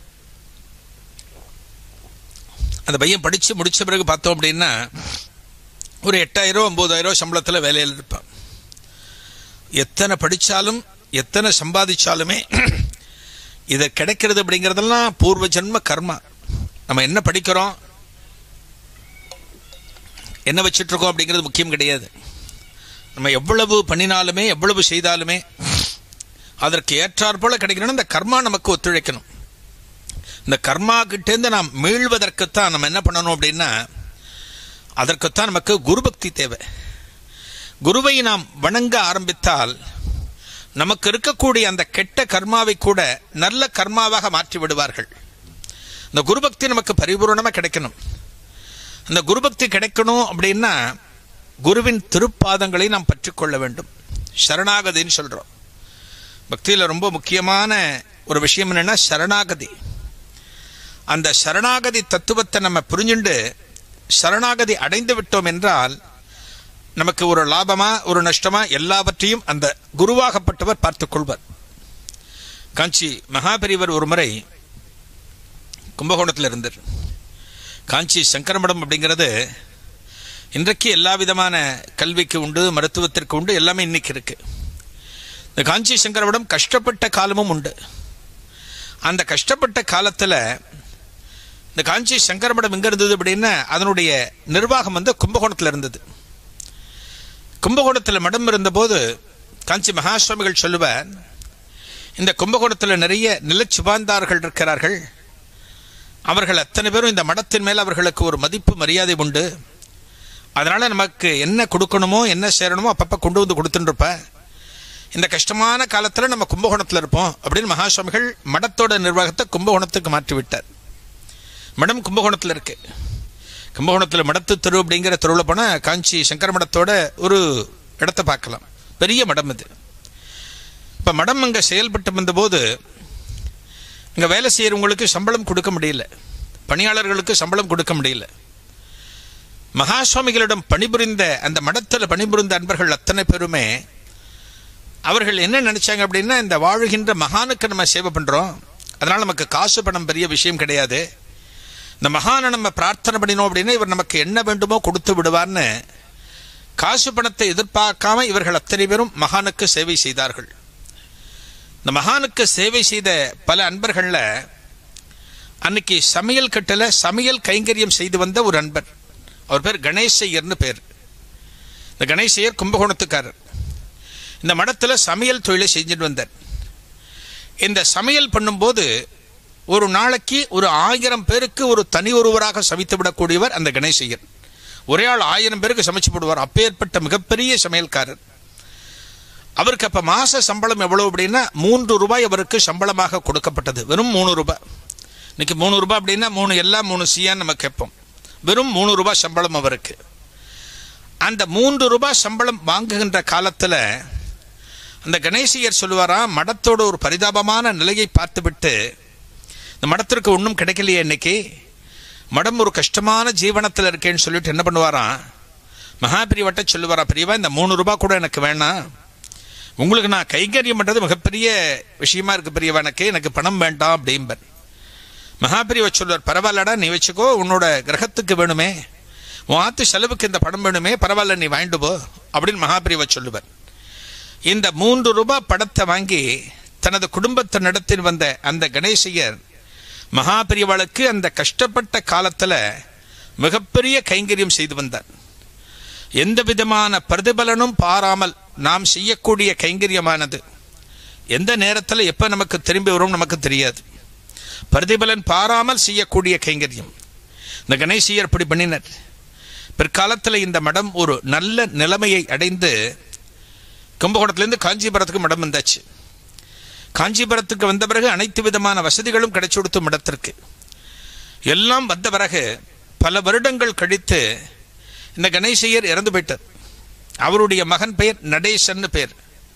அந்த பையன் படித்து முடித்த பிறகு பார்த்தோம் அப்படின்னா ஒரு எட்டாயிரம் ஒம்பதாயிரம் சம்பளத்தில் வேலையில் இருப்பான் எத்தனை படித்தாலும் எத்தனை சம்பாதிச்சாலுமே இதை கிடைக்கிறது அப்படிங்கிறதெல்லாம் பூர்வ ஜென்ம கர்மா நம்ம என்ன படிக்கிறோம் என்ன வச்சுட்டு இருக்கோம் அப்படிங்கிறது முக்கியம் கிடையாது நம்ம எவ்வளவு பண்ணினாலுமே எவ்வளவு செய்தாலுமே அதற்கு ஏற்றாற் போல கிடைக்கணும்னா இந்த கர்மா நமக்கு ஒத்துழைக்கணும் இந்த கர்மா கிட்டேருந்து நாம் மீள்வதற்குத்தான் நம்ம என்ன பண்ணணும் அப்படின்னா அதற்குத்தான் நமக்கு குரு பக்தி தேவை குருவை நாம் வணங்க ஆரம்பித்தால் நமக்கு இருக்கக்கூடிய அந்த கெட்ட கர்மாவை கூட நல்ல கர்மாவாக மாற்றி விடுவார்கள் இந்த குருபக்தி நமக்கு பரிபூர்ணமாக கிடைக்கணும் அந்த குருபக்தி கிடைக்கணும் அப்படின்னா குருவின் திருப்பாதங்களை நாம் பற்றிக்கொள்ள வேண்டும் சரணாகதின்னு சொல்கிறோம் பக்தியில் ரொம்ப முக்கியமான ஒரு விஷயம் என்னென்னா சரணாகதி அந்த சரணாகதி தத்துவத்தை நம்ம புரிஞ்சுண்டு சரணாகதி அடைந்து விட்டோம் என்றால் நமக்கு ஒரு லாபமா ஒரு நஷ்டமா எல்லாவற்றையும் அந்த குருவாகப்பட்டவர் பார்த்துக் கொள்வார் காஞ்சி மகாபெரிவர் ஒரு முறை கும்பகோணத்தில் இருந்தார் காஞ்சி சங்கரமடம் அப்படிங்கிறது இன்றைக்கு எல்லா விதமான கல்விக்கு உண்டு மருத்துவத்திற்கு உண்டு எல்லாமே இன்னைக்கு இருக்கு இந்த காஞ்சி சங்கரமடம் கஷ்டப்பட்ட காலமும் உண்டு அந்த கஷ்டப்பட்ட காலத்தில் இந்த காஞ்சி சங்கரமடம் எங்கே இருந்தது அப்படின்னா அதனுடைய நிர்வாகம் வந்து கும்பகோணத்தில் இருந்தது கும்பகோணத்தில் மடம் இருந்தபோது காஞ்சி மகாசுவாமிகள் சொல்லுவார் இந்த கும்பகோணத்தில் நிறைய நிலச்சுபாந்தார்கள் இருக்கிறார்கள் அவர்கள் அத்தனை பேரும் இந்த மடத்தின் மேல் அவர்களுக்கு ஒரு மதிப்பு மரியாதை உண்டு அதனால் நமக்கு என்ன கொடுக்கணுமோ என்ன சேரணுமோ அப்பப்போ கொண்டு வந்து கொடுத்துட்டுருப்ப இந்த கஷ்டமான காலத்தில் நம்ம கும்பகோணத்தில் இருப்போம் அப்படின்னு மகாசுவாமிகள் மடத்தோட நிர்வாகத்தை கும்பகோணத்துக்கு மாற்றிவிட்டார் மடம் கும்பகோணத்தில் இருக்கு கும்பகோணத்தில் மடத்து தெரு அப்படிங்கிற தெருவில் போனால் காஞ்சி சங்கர மடத்தோட ஒரு இடத்த பார்க்கலாம் பெரிய மடம் இது இப்போ மடம் அங்கே செயல்பட்டு வந்தபோது இங்கே வேலை செய்கிறவங்களுக்கு சம்பளம் கொடுக்க முடியல பணியாளர்களுக்கு சம்பளம் கொடுக்க முடியல மகாசுவாமிகளிடம் பணிபுரிந்த அந்த மடத்தில் பணிபுரிந்த அன்பர்கள் அத்தனை பேருமே அவர்கள் என்ன நினைச்சாங்க அப்படின்னா இந்த வாழுகின்ற மகானுக்கு நம்ம சேவை பண்ணுறோம் அதனால் நமக்கு காசு பணம் பெரிய விஷயம் கிடையாது இந்த மகானை நம்ம பிரார்த்தனை பண்ணினோம் அப்படின்னா இவர் நமக்கு என்ன வேண்டுமோ கொடுத்து விடுவார்னு காசு பணத்தை எதிர்பார்க்காம இவர்கள் அத்தனை பேரும் மகானுக்கு சேவை செய்தார்கள் இந்த மகானுக்கு சேவை செய்த பல அன்பர்களில் அன்னைக்கு சமையல் கட்டில் சமையல் கைங்கரியம் செய்து வந்த ஒரு அன்பர் அவர் பேர் கணேசையர்னு பேர் இந்த கணேசையர் கும்பகோணத்துக்காரர் இந்த மடத்தில் சமையல் தொழிலை செஞ்சுட்டு வந்தார் இந்த சமையல் பண்ணும்போது ஒரு நாளைக்கு ஒரு ஆயிரம் பேருக்கு ஒரு தனி ஒருவராக சமைத்து விடக்கூடியவர் அந்த கணேசையர் ஒரே ஆள் ஆயிரம் பேருக்கு சமைச்சு போடுவார் அப்பேற்பட்ட மிகப்பெரிய சமையல்காரர் அவருக்கு அப்ப மாச சம்பளம் எவ்வளவு அப்படின்னா மூன்று ரூபாய் அவருக்கு சம்பளமாக கொடுக்கப்பட்டது வெறும் மூணு ரூபாய் இன்னைக்கு மூணு ரூபாய் அப்படின்னா மூணு எல்லாம் மூணு சியான்னு நம்ம கேட்போம் வெறும் மூணு ரூபாய் சம்பளம் அவருக்கு அந்த மூன்று ரூபாய் சம்பளம் வாங்குகின்ற காலத்தில் அந்த கணேசியர் சொல்லுவாராம் மடத்தோட ஒரு பரிதாபமான நிலையை பார்த்துவிட்டு இந்த மடத்திற்கு ஒன்றும் கிடைக்கலையே இன்னைக்கு மடம் ஒரு கஷ்டமான ஜீவனத்தில் இருக்கேன்னு சொல்லிட்டு என்ன பண்ணுவாராம் மகாபிரிவட்ட சொல்லுவாரா பிரியவா இந்த மூணு ரூபாய் கூட எனக்கு வேணாம் உங்களுக்கு நான் கைங்கரியம் பண்ணுறது மிகப்பெரிய விஷயமா இருக்கு பெரியவா எனக்கு எனக்கு பணம் வேண்டாம் அப்படிம்பர் மகாபிரிவ சொல்லுவார் பரவாயில்லடா நீ வச்சுக்கோ உன்னோட கிரகத்துக்கு வேணுமே உன் ஆத்து செலவுக்கு இந்த பணம் வேணுமே பரவாயில்ல நீ வாங்கிட்டு போ அப்படின்னு மகாபிரிவ சொல்லுவார் இந்த மூன்று ரூபாய் படத்தை வாங்கி தனது குடும்பத்தை நடத்தி வந்த அந்த கணேசையர் மகாபிரிவாளுக்கு அந்த கஷ்டப்பட்ட காலத்தில் மிகப்பெரிய கைங்கரியம் செய்து வந்தார் எந்த விதமான பிரதிபலனும் பாராமல் நாம் செய்யக்கூடிய கைங்கரியமானது எந்த நேரத்தில் எப்போ நமக்கு திரும்பி வரும் நமக்கு தெரியாது பிரதிபலன் பாராமல் செய்யக்கூடிய கைங்கரியம் இந்த கணேசியர் இப்படி பண்ணினர் பிற்காலத்தில் இந்த மடம் ஒரு நல்ல நிலைமையை அடைந்து கும்பகோணத்திலேருந்து காஞ்சிபுரத்துக்கு மடம் வந்தாச்சு காஞ்சிபுரத்துக்கு வந்த பிறகு அனைத்து விதமான வசதிகளும் கிடைச்சு கொடுத்து மடத்திற்கு எல்லாம் வந்த பிறகு பல வருடங்கள் கழித்து இந்த கணேசையர் இறந்து போயிட்டார் அவருடைய மகன் பெயர் நடேசன் பெயர்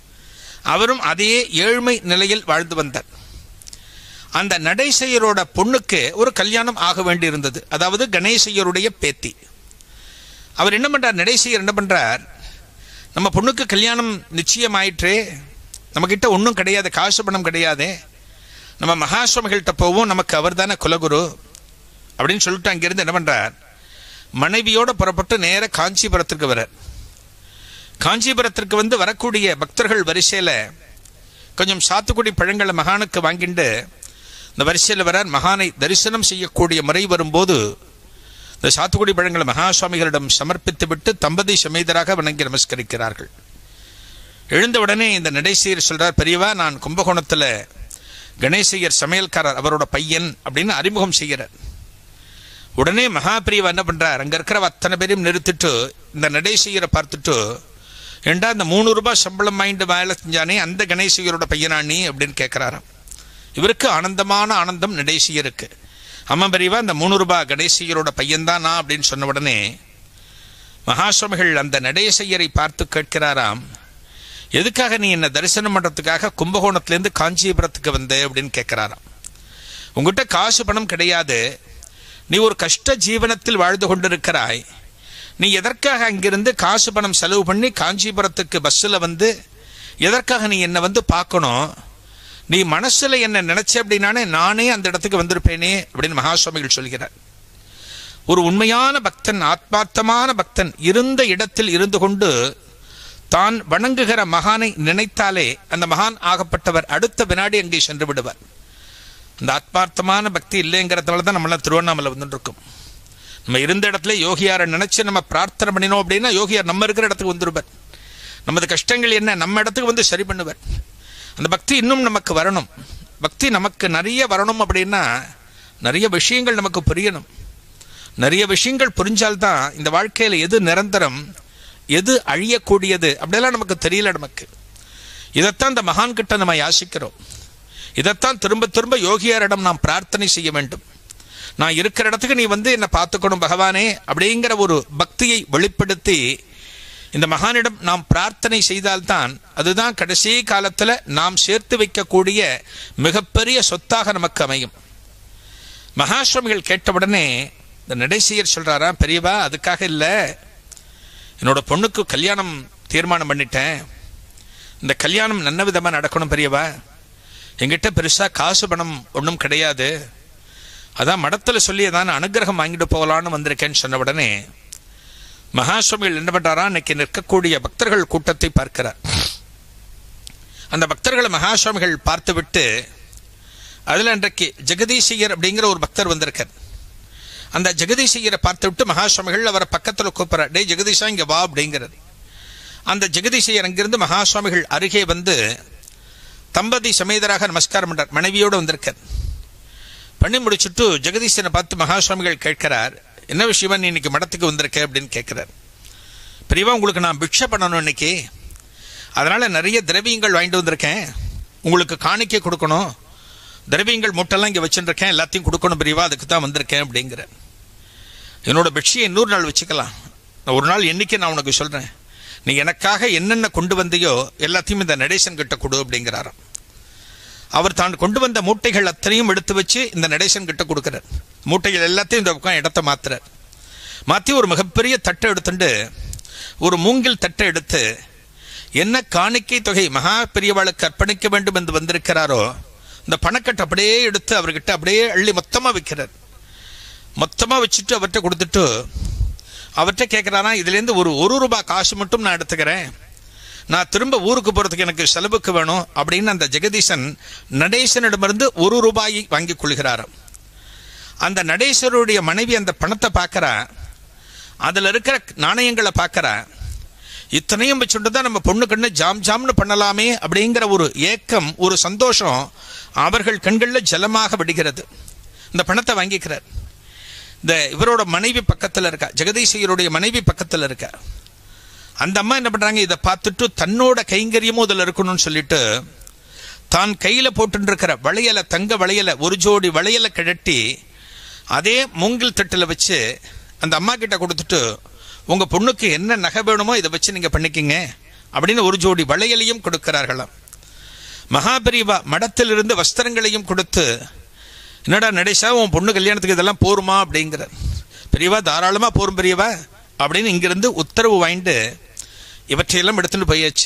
அவரும் அதே ஏழ்மை நிலையில் வாழ்ந்து வந்தார் அந்த நடேசையரோட பொண்ணுக்கு ஒரு கல்யாணம் ஆக வேண்டி இருந்தது அதாவது கணேசையருடைய பேத்தி அவர் என்ன பண்றார் நடேசையர் என்ன பண்றார் நம்ம பொண்ணுக்கு கல்யாணம் நிச்சயம் ஆயிற்றே நம்மக்கிட்ட ஒன்றும் கிடையாது காசு பணம் கிடையாது நம்ம மகாசுவாமிகள்கிட்ட போவோம் நமக்கு அவர் தானே குலகுரு அப்படின்னு சொல்லிட்டு அங்கிருந்து என்ன பண்றார் மனைவியோட புறப்பட்டு நேர காஞ்சிபுரத்திற்கு வரார் காஞ்சிபுரத்திற்கு வந்து வரக்கூடிய பக்தர்கள் வரிசையில் கொஞ்சம் சாத்துக்குடி பழங்களை மகானுக்கு வாங்கிண்டு இந்த வரிசையில் வரார் மகானை தரிசனம் செய்யக்கூடிய முறை வரும்போது இந்த சாத்துக்குடி பழங்களை மகா சுவாமிகளிடம் சமர்ப்பித்து விட்டு தம்பதி சமேதராக வணங்கி நமஸ்கரிக்கிறார்கள் எழுந்த உடனே இந்த நடைசீர் சொல்றார் பெரியவா நான் கும்பகோணத்தில் கணேசையர் சமையல்காரர் அவரோட பையன் அப்படின்னு அறிமுகம் செய்கிறார் உடனே மகாபிரிவா என்ன பண்றார் அங்க இருக்கிற அத்தனை பேரையும் நிறுத்திட்டு இந்த நடேசையரை பார்த்துட்டு ஏண்டா இந்த மூணு ரூபாய் சம்பளம் வாங்கிட்டு வேலை செஞ்சானே அந்த கணேசையரோட பையனா நீ அப்படின்னு கேட்கிறாராம் இவருக்கு ஆனந்தமான ஆனந்தம் நடேசியருக்கு அம்மா பெரியவா அந்த மூணு ரூபாய் கணேசையரோட பையன்தான் நான் அப்படின்னு சொன்ன உடனே மகாசுவாமிகள் அந்த நடேசையரை பார்த்து கேட்கிறாராம் எதுக்காக நீ என்ன தரிசனம் பண்றதுக்காக கும்பகோணத்திலேருந்து காஞ்சிபுரத்துக்கு வந்த அப்படின்னு கேட்கிறாராம் உங்ககிட்ட காசு பணம் கிடையாது நீ ஒரு கஷ்ட ஜீவனத்தில் வாழ்ந்து கொண்டிருக்கிறாய் நீ எதற்காக அங்கிருந்து காசு பணம் செலவு பண்ணி காஞ்சிபுரத்துக்கு பஸ்ஸில் வந்து எதற்காக நீ என்னை வந்து பார்க்கணும் நீ மனசுல என்ன நினைச்ச அப்படின்னானே நானே அந்த இடத்துக்கு வந்திருப்பேனே அப்படின்னு மகாசுவாமிகள் சொல்கிறார் ஒரு உண்மையான பக்தன் ஆத்மார்த்தமான பக்தன் இருந்த இடத்தில் இருந்து கொண்டு தான் வணங்குகிற மகானை நினைத்தாலே அந்த மகான் ஆகப்பட்டவர் அடுத்த வினாடி அங்கே சென்று விடுவார் அந்த ஆத்மார்த்தமான பக்தி இல்லைங்கிறதுனால தான் நம்மளாம் திருவண்ணாமலை வந்துட்டு இருக்கோம் நம்ம இருந்த இடத்துல யோகியாரை நினைச்சு நம்ம பிரார்த்தனை பண்ணினோம் அப்படின்னா யோகியார் நம்ம இருக்கிற இடத்துக்கு வந்துருவார் நமது கஷ்டங்கள் என்ன நம்ம இடத்துக்கு வந்து சரி பண்ணுவார் அந்த பக்தி இன்னும் நமக்கு வரணும் பக்தி நமக்கு நிறைய வரணும் அப்படின்னா நிறைய விஷயங்கள் நமக்கு புரியணும் நிறைய விஷயங்கள் புரிஞ்சால்தான் இந்த வாழ்க்கையில் எது நிரந்தரம் எது அழியக்கூடியது அப்படியெல்லாம் நமக்கு தெரியல நமக்கு இதைத்தான் இந்த மகான் கிட்ட நம்ம யாசிக்கிறோம் இதைத்தான் திரும்ப திரும்ப யோகியாரிடம் நாம் பிரார்த்தனை செய்ய வேண்டும் நான் இருக்கிற இடத்துக்கு நீ வந்து என்னை பார்த்துக்கணும் பகவானே அப்படிங்கிற ஒரு பக்தியை வெளிப்படுத்தி இந்த மகானிடம் நாம் பிரார்த்தனை செய்தால்தான் அதுதான் கடைசி காலத்தில் நாம் சேர்த்து வைக்கக்கூடிய மிகப்பெரிய சொத்தாக நமக்கு அமையும் மகாசுவாமிகள் கேட்டவுடனே இந்த நடைசெயர் சொல்றாரா பெரியவா அதுக்காக இல்லை என்னோட பொண்ணுக்கு கல்யாணம் தீர்மானம் பண்ணிட்டேன் இந்த கல்யாணம் நல்ல விதமாக நடக்கணும் பெரியவா எங்கிட்ட பெருசாக காசு பணம் ஒன்றும் கிடையாது அதான் மடத்தில் சொல்லி ஏதான அனுகிரகம் வாங்கிட்டு போகலான்னு வந்திருக்கேன்னு சொன்ன உடனே மகாசுவாமிகள் என்ன பண்றாரா இன்னைக்கு நிற்கக்கூடிய பக்தர்கள் கூட்டத்தை பார்க்கிறார் அந்த பக்தர்களை மகாசுவாமிகள் பார்த்துவிட்டு அதில் இன்றைக்கு ஜெகதீசையர் அப்படிங்கிற ஒரு பக்தர் வந்திருக்கார் அந்த ஜெகதீசையரை பார்த்து விட்டு மகாசுவாமிகள் அவரை பக்கத்தில் கூப்பிட்றார் டே ஜெகதீஷா இங்கே வா அப்படிங்கிறது அந்த ஜெகதீசையர் அங்கிருந்து மகாசுவாமிகள் அருகே வந்து தம்பதி சமேதராக நமஸ்காரம் பண்றார் மனைவியோடு வந்திருக்கார் பண்ணி முடிச்சுட்டு ஜெகதீசனை பார்த்து மகாசுவாமிகள் கேட்கிறார் என்ன விஷயமா நீ இன்னைக்கு மடத்துக்கு வந்திருக்க அப்படின்னு கேட்கிறார் பெரியவா உங்களுக்கு நான் பிக்ஷை பண்ணணும் இன்னைக்கு அதனால நிறைய திரவியங்கள் வாங்கிட்டு வந்திருக்கேன் உங்களுக்கு காணிக்கை கொடுக்கணும் திரவியங்கள் மூட்டெல்லாம் இங்கே வச்சுருக்கேன் எல்லாத்தையும் கொடுக்கணும் பிரிவா அதுக்கு தான் வந்திருக்கேன் அப்படிங்கிற என்னோட பெட்ஷியை இன்னொரு நாள் வச்சுக்கலாம் நான் ஒரு நாள் என்னைக்கு நான் உனக்கு சொல்கிறேன் நீ எனக்காக என்னென்ன கொண்டு வந்தியோ எல்லாத்தையும் இந்த நடேசன் கிட்ட கொடு அப்படிங்கிறாராம் அவர் தான் கொண்டு வந்த மூட்டைகள் அத்தனையும் எடுத்து வச்சு இந்த நடேசன் கிட்ட கொடுக்குறார் மூட்டைகள் எல்லாத்தையும் இந்த பக்கம் இடத்த மாத்துறார் மாற்றி ஒரு மிகப்பெரிய தட்டை எடுத்துட்டு ஒரு மூங்கில் தட்டை எடுத்து என்ன காணிக்கை தொகை மகா பெரியவாளுக்கு அர்ப்பணிக்க வேண்டும் என்று வந்திருக்கிறாரோ இந்த பணக்கட்டை அப்படியே எடுத்து அவர்கிட்ட அப்படியே அள்ளி மொத்தமாக வைக்கிறார் மொத்தமாக வச்சுட்டு அவர்கிட்ட கொடுத்துட்டு அவர்கிட்ட கேட்குறாரா இதுலேருந்து ஒரு ஒரு ரூபாய் காசு மட்டும் நான் எடுத்துக்கிறேன் நான் திரும்ப ஊருக்கு போகிறதுக்கு எனக்கு செலவுக்கு வேணும் அப்படின்னு அந்த ஜெகதீசன் நடேசனிடமிருந்து ஒரு ரூபாயை வாங்கி கொள்கிறாராம் அந்த நடேசருடைய மனைவி அந்த பணத்தை பார்க்குறா அதில் இருக்கிற நாணயங்களை பார்க்குறா இத்தனையும் வச்சுட்டு தான் நம்ம பொண்ணு கண்ணு ஜாம் ஜாம்னு பண்ணலாமே அப்படிங்கிற ஒரு ஏக்கம் ஒரு சந்தோஷம் அவர்கள் கண்களில் ஜலமாக விடுகிறது இந்த பணத்தை வாங்கிக்கிறார் இந்த இவரோட மனைவி பக்கத்தில் இருக்கா ஜெகதீசையருடைய மனைவி பக்கத்தில் இருக்கா அந்த அம்மா என்ன பண்ணுறாங்க இதை பார்த்துட்டு தன்னோட கைங்கரியமும் இதில் இருக்கணும்னு சொல்லிட்டு தான் கையில் போட்டுருக்கிற வளையலை தங்க வளையலை ஒரு ஜோடி வளையலை கிழட்டி அதே மூங்கில் தட்டில் வச்சு அந்த அம்மா கிட்ட கொடுத்துட்டு உங்கள் பொண்ணுக்கு என்ன நகை வேணுமோ இதை வச்சு நீங்கள் பண்ணிக்கிங்க அப்படின்னு ஒரு ஜோடி வளையலையும் கொடுக்கிறார்களாம் மகாபெரிவா மடத்திலிருந்து வஸ்திரங்களையும் கொடுத்து என்னடா நடேசா உன் பொண்ணு கல்யாணத்துக்கு இதெல்லாம் போருமா அப்படிங்கிற பெரியவா தாராளமாக போரும் பெரியவா அப்படின்னு இங்கிருந்து உத்தரவு வாங்கிட்டு இவற்றையெல்லாம் எடுத்துட்டு போயாச்சு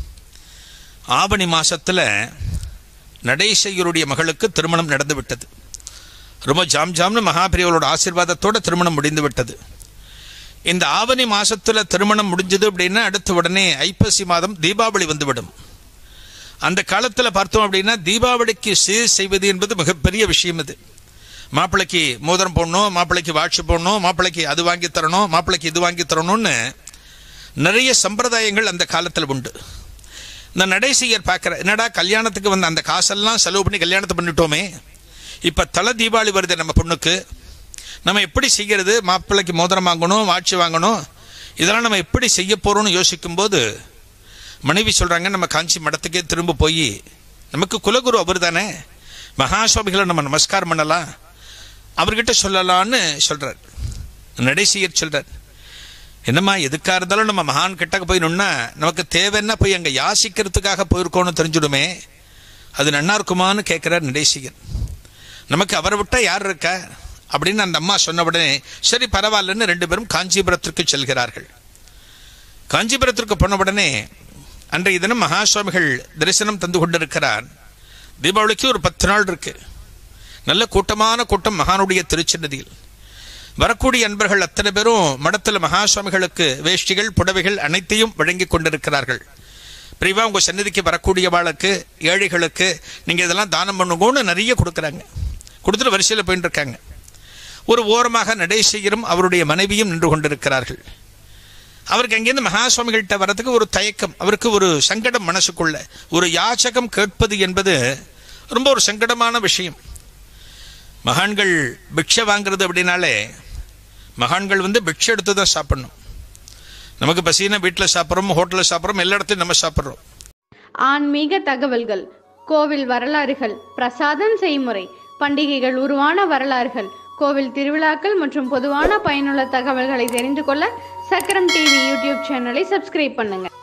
ஆவணி மாசத்துல நடேசையருடைய மகளுக்கு திருமணம் நடந்து விட்டது ரொம்ப ஜாம் ஜாம்னு மகாபிரியவளோட ஆசீர்வாதத்தோட திருமணம் முடிந்து விட்டது இந்த ஆவணி மாசத்துல திருமணம் முடிஞ்சது அப்படின்னா அடுத்த உடனே ஐப்பசி மாதம் தீபாவளி வந்துவிடும் அந்த காலத்தில் பார்த்தோம் அப்படின்னா தீபாவளிக்கு சீர் செய்வது என்பது மிகப்பெரிய விஷயம் இது மாப்பிள்ளைக்கு மோதிரம் போடணும் மாப்பிள்ளைக்கு வாட்சி போடணும் மாப்பிள்ளைக்கு அது வாங்கி தரணும் மாப்பிள்ளைக்கு இது வாங்கி தரணும்னு நிறைய சம்பிரதாயங்கள் அந்த காலத்தில் உண்டு இந்த நடைசெய்யர் பார்க்குற என்னடா கல்யாணத்துக்கு வந்த அந்த காசெல்லாம் செலவு பண்ணி கல்யாணத்தை பண்ணிட்டோமே இப்போ தலை தீபாவளி வருது நம்ம பொண்ணுக்கு நம்ம எப்படி செய்கிறது மாப்பிள்ளைக்கு மோதிரம் வாங்கணும் வாட்சி வாங்கணும் இதெல்லாம் நம்ம எப்படி செய்ய போகிறோம்னு யோசிக்கும்போது மனைவி சொல்கிறாங்க நம்ம காஞ்சி மடத்துக்கே திரும்ப போய் நமக்கு குலகுரு அவர் தானே மகாசுவாமிகளை நம்ம நமஸ்காரம் பண்ணலாம் அவர்கிட்ட சொல்லலான்னு சொல்றார் நடைசீர் சொல்றார் என்னம்மா எதுக்கா இருந்தாலும் நம்ம மகான் கிட்டக்க போய் நின்னா நமக்கு தேவைன்னா போய் அங்க யாசிக்கிறதுக்காக போயிருக்கோம்னு தெரிஞ்சுடுமே அது நன்னா இருக்குமான்னு கேட்கிறார் நடைசீகர் நமக்கு அவரை விட்டா யார் இருக்கா அப்படின்னு அந்த அம்மா சொன்ன உடனே சரி பரவாயில்லன்னு ரெண்டு பேரும் காஞ்சிபுரத்திற்கு செல்கிறார்கள் காஞ்சிபுரத்திற்கு போன உடனே அன்றைய தினம் மகா சுவாமிகள் தரிசனம் தந்து கொண்டிருக்கிறார் தீபாவளிக்கு ஒரு பத்து நாள் இருக்கு நல்ல கூட்டமான கூட்டம் மகானுடைய திருச்சன்னதியில் வரக்கூடிய அன்பர்கள் அத்தனை பேரும் மடத்தில் மகா சுவாமிகளுக்கு வேஷ்டிகள் புடவைகள் அனைத்தையும் வழங்கி கொண்டிருக்கிறார்கள் பிரிவா உங்க சன்னதிக்கு வரக்கூடியவாளுக்கு ஏழைகளுக்கு நீங்க இதெல்லாம் தானம் பண்ணுங்கன்னு நிறைய கொடுக்குறாங்க கொடுத்துட்டு வரிசையில் போயிட்டு இருக்காங்க ஒரு ஓரமாக நடேசையரும் அவருடைய மனைவியும் நின்று கொண்டிருக்கிறார்கள் அவருக்கு அங்கேருந்து மகா சுவாமிகள்கிட்ட வரதுக்கு ஒரு தயக்கம் அவருக்கு ஒரு சங்கடம் மனசுக்குள்ள ஒரு யாச்சகம் கேட்பது என்பது ரொம்ப ஒரு சங்கடமான விஷயம் மகான்கள் பிக்ஷை வாங்குறது அப்படின்னாலே மகான்கள் வந்து பிக்ஷை எடுத்து தான் சாப்பிடணும் நமக்கு பசினா வீட்டில் சாப்பிட்றோம் ஹோட்டலில் சாப்பிட்றோம் எல்லா இடத்துலையும் நம்ம சாப்பிட்றோம்
ஆன்மீக தகவல்கள் கோவில் வரலாறுகள் பிரசாதம் செய்முறை பண்டிகைகள் உருவான வரலாறுகள் கோவில் திருவிழாக்கள் மற்றும் பொதுவான பயனுள்ள தகவல்களை தெரிந்து கொள்ள சக்கரம் டிவி யூடியூப் சேனலை சப்ஸ்கிரைப் பண்ணுங்க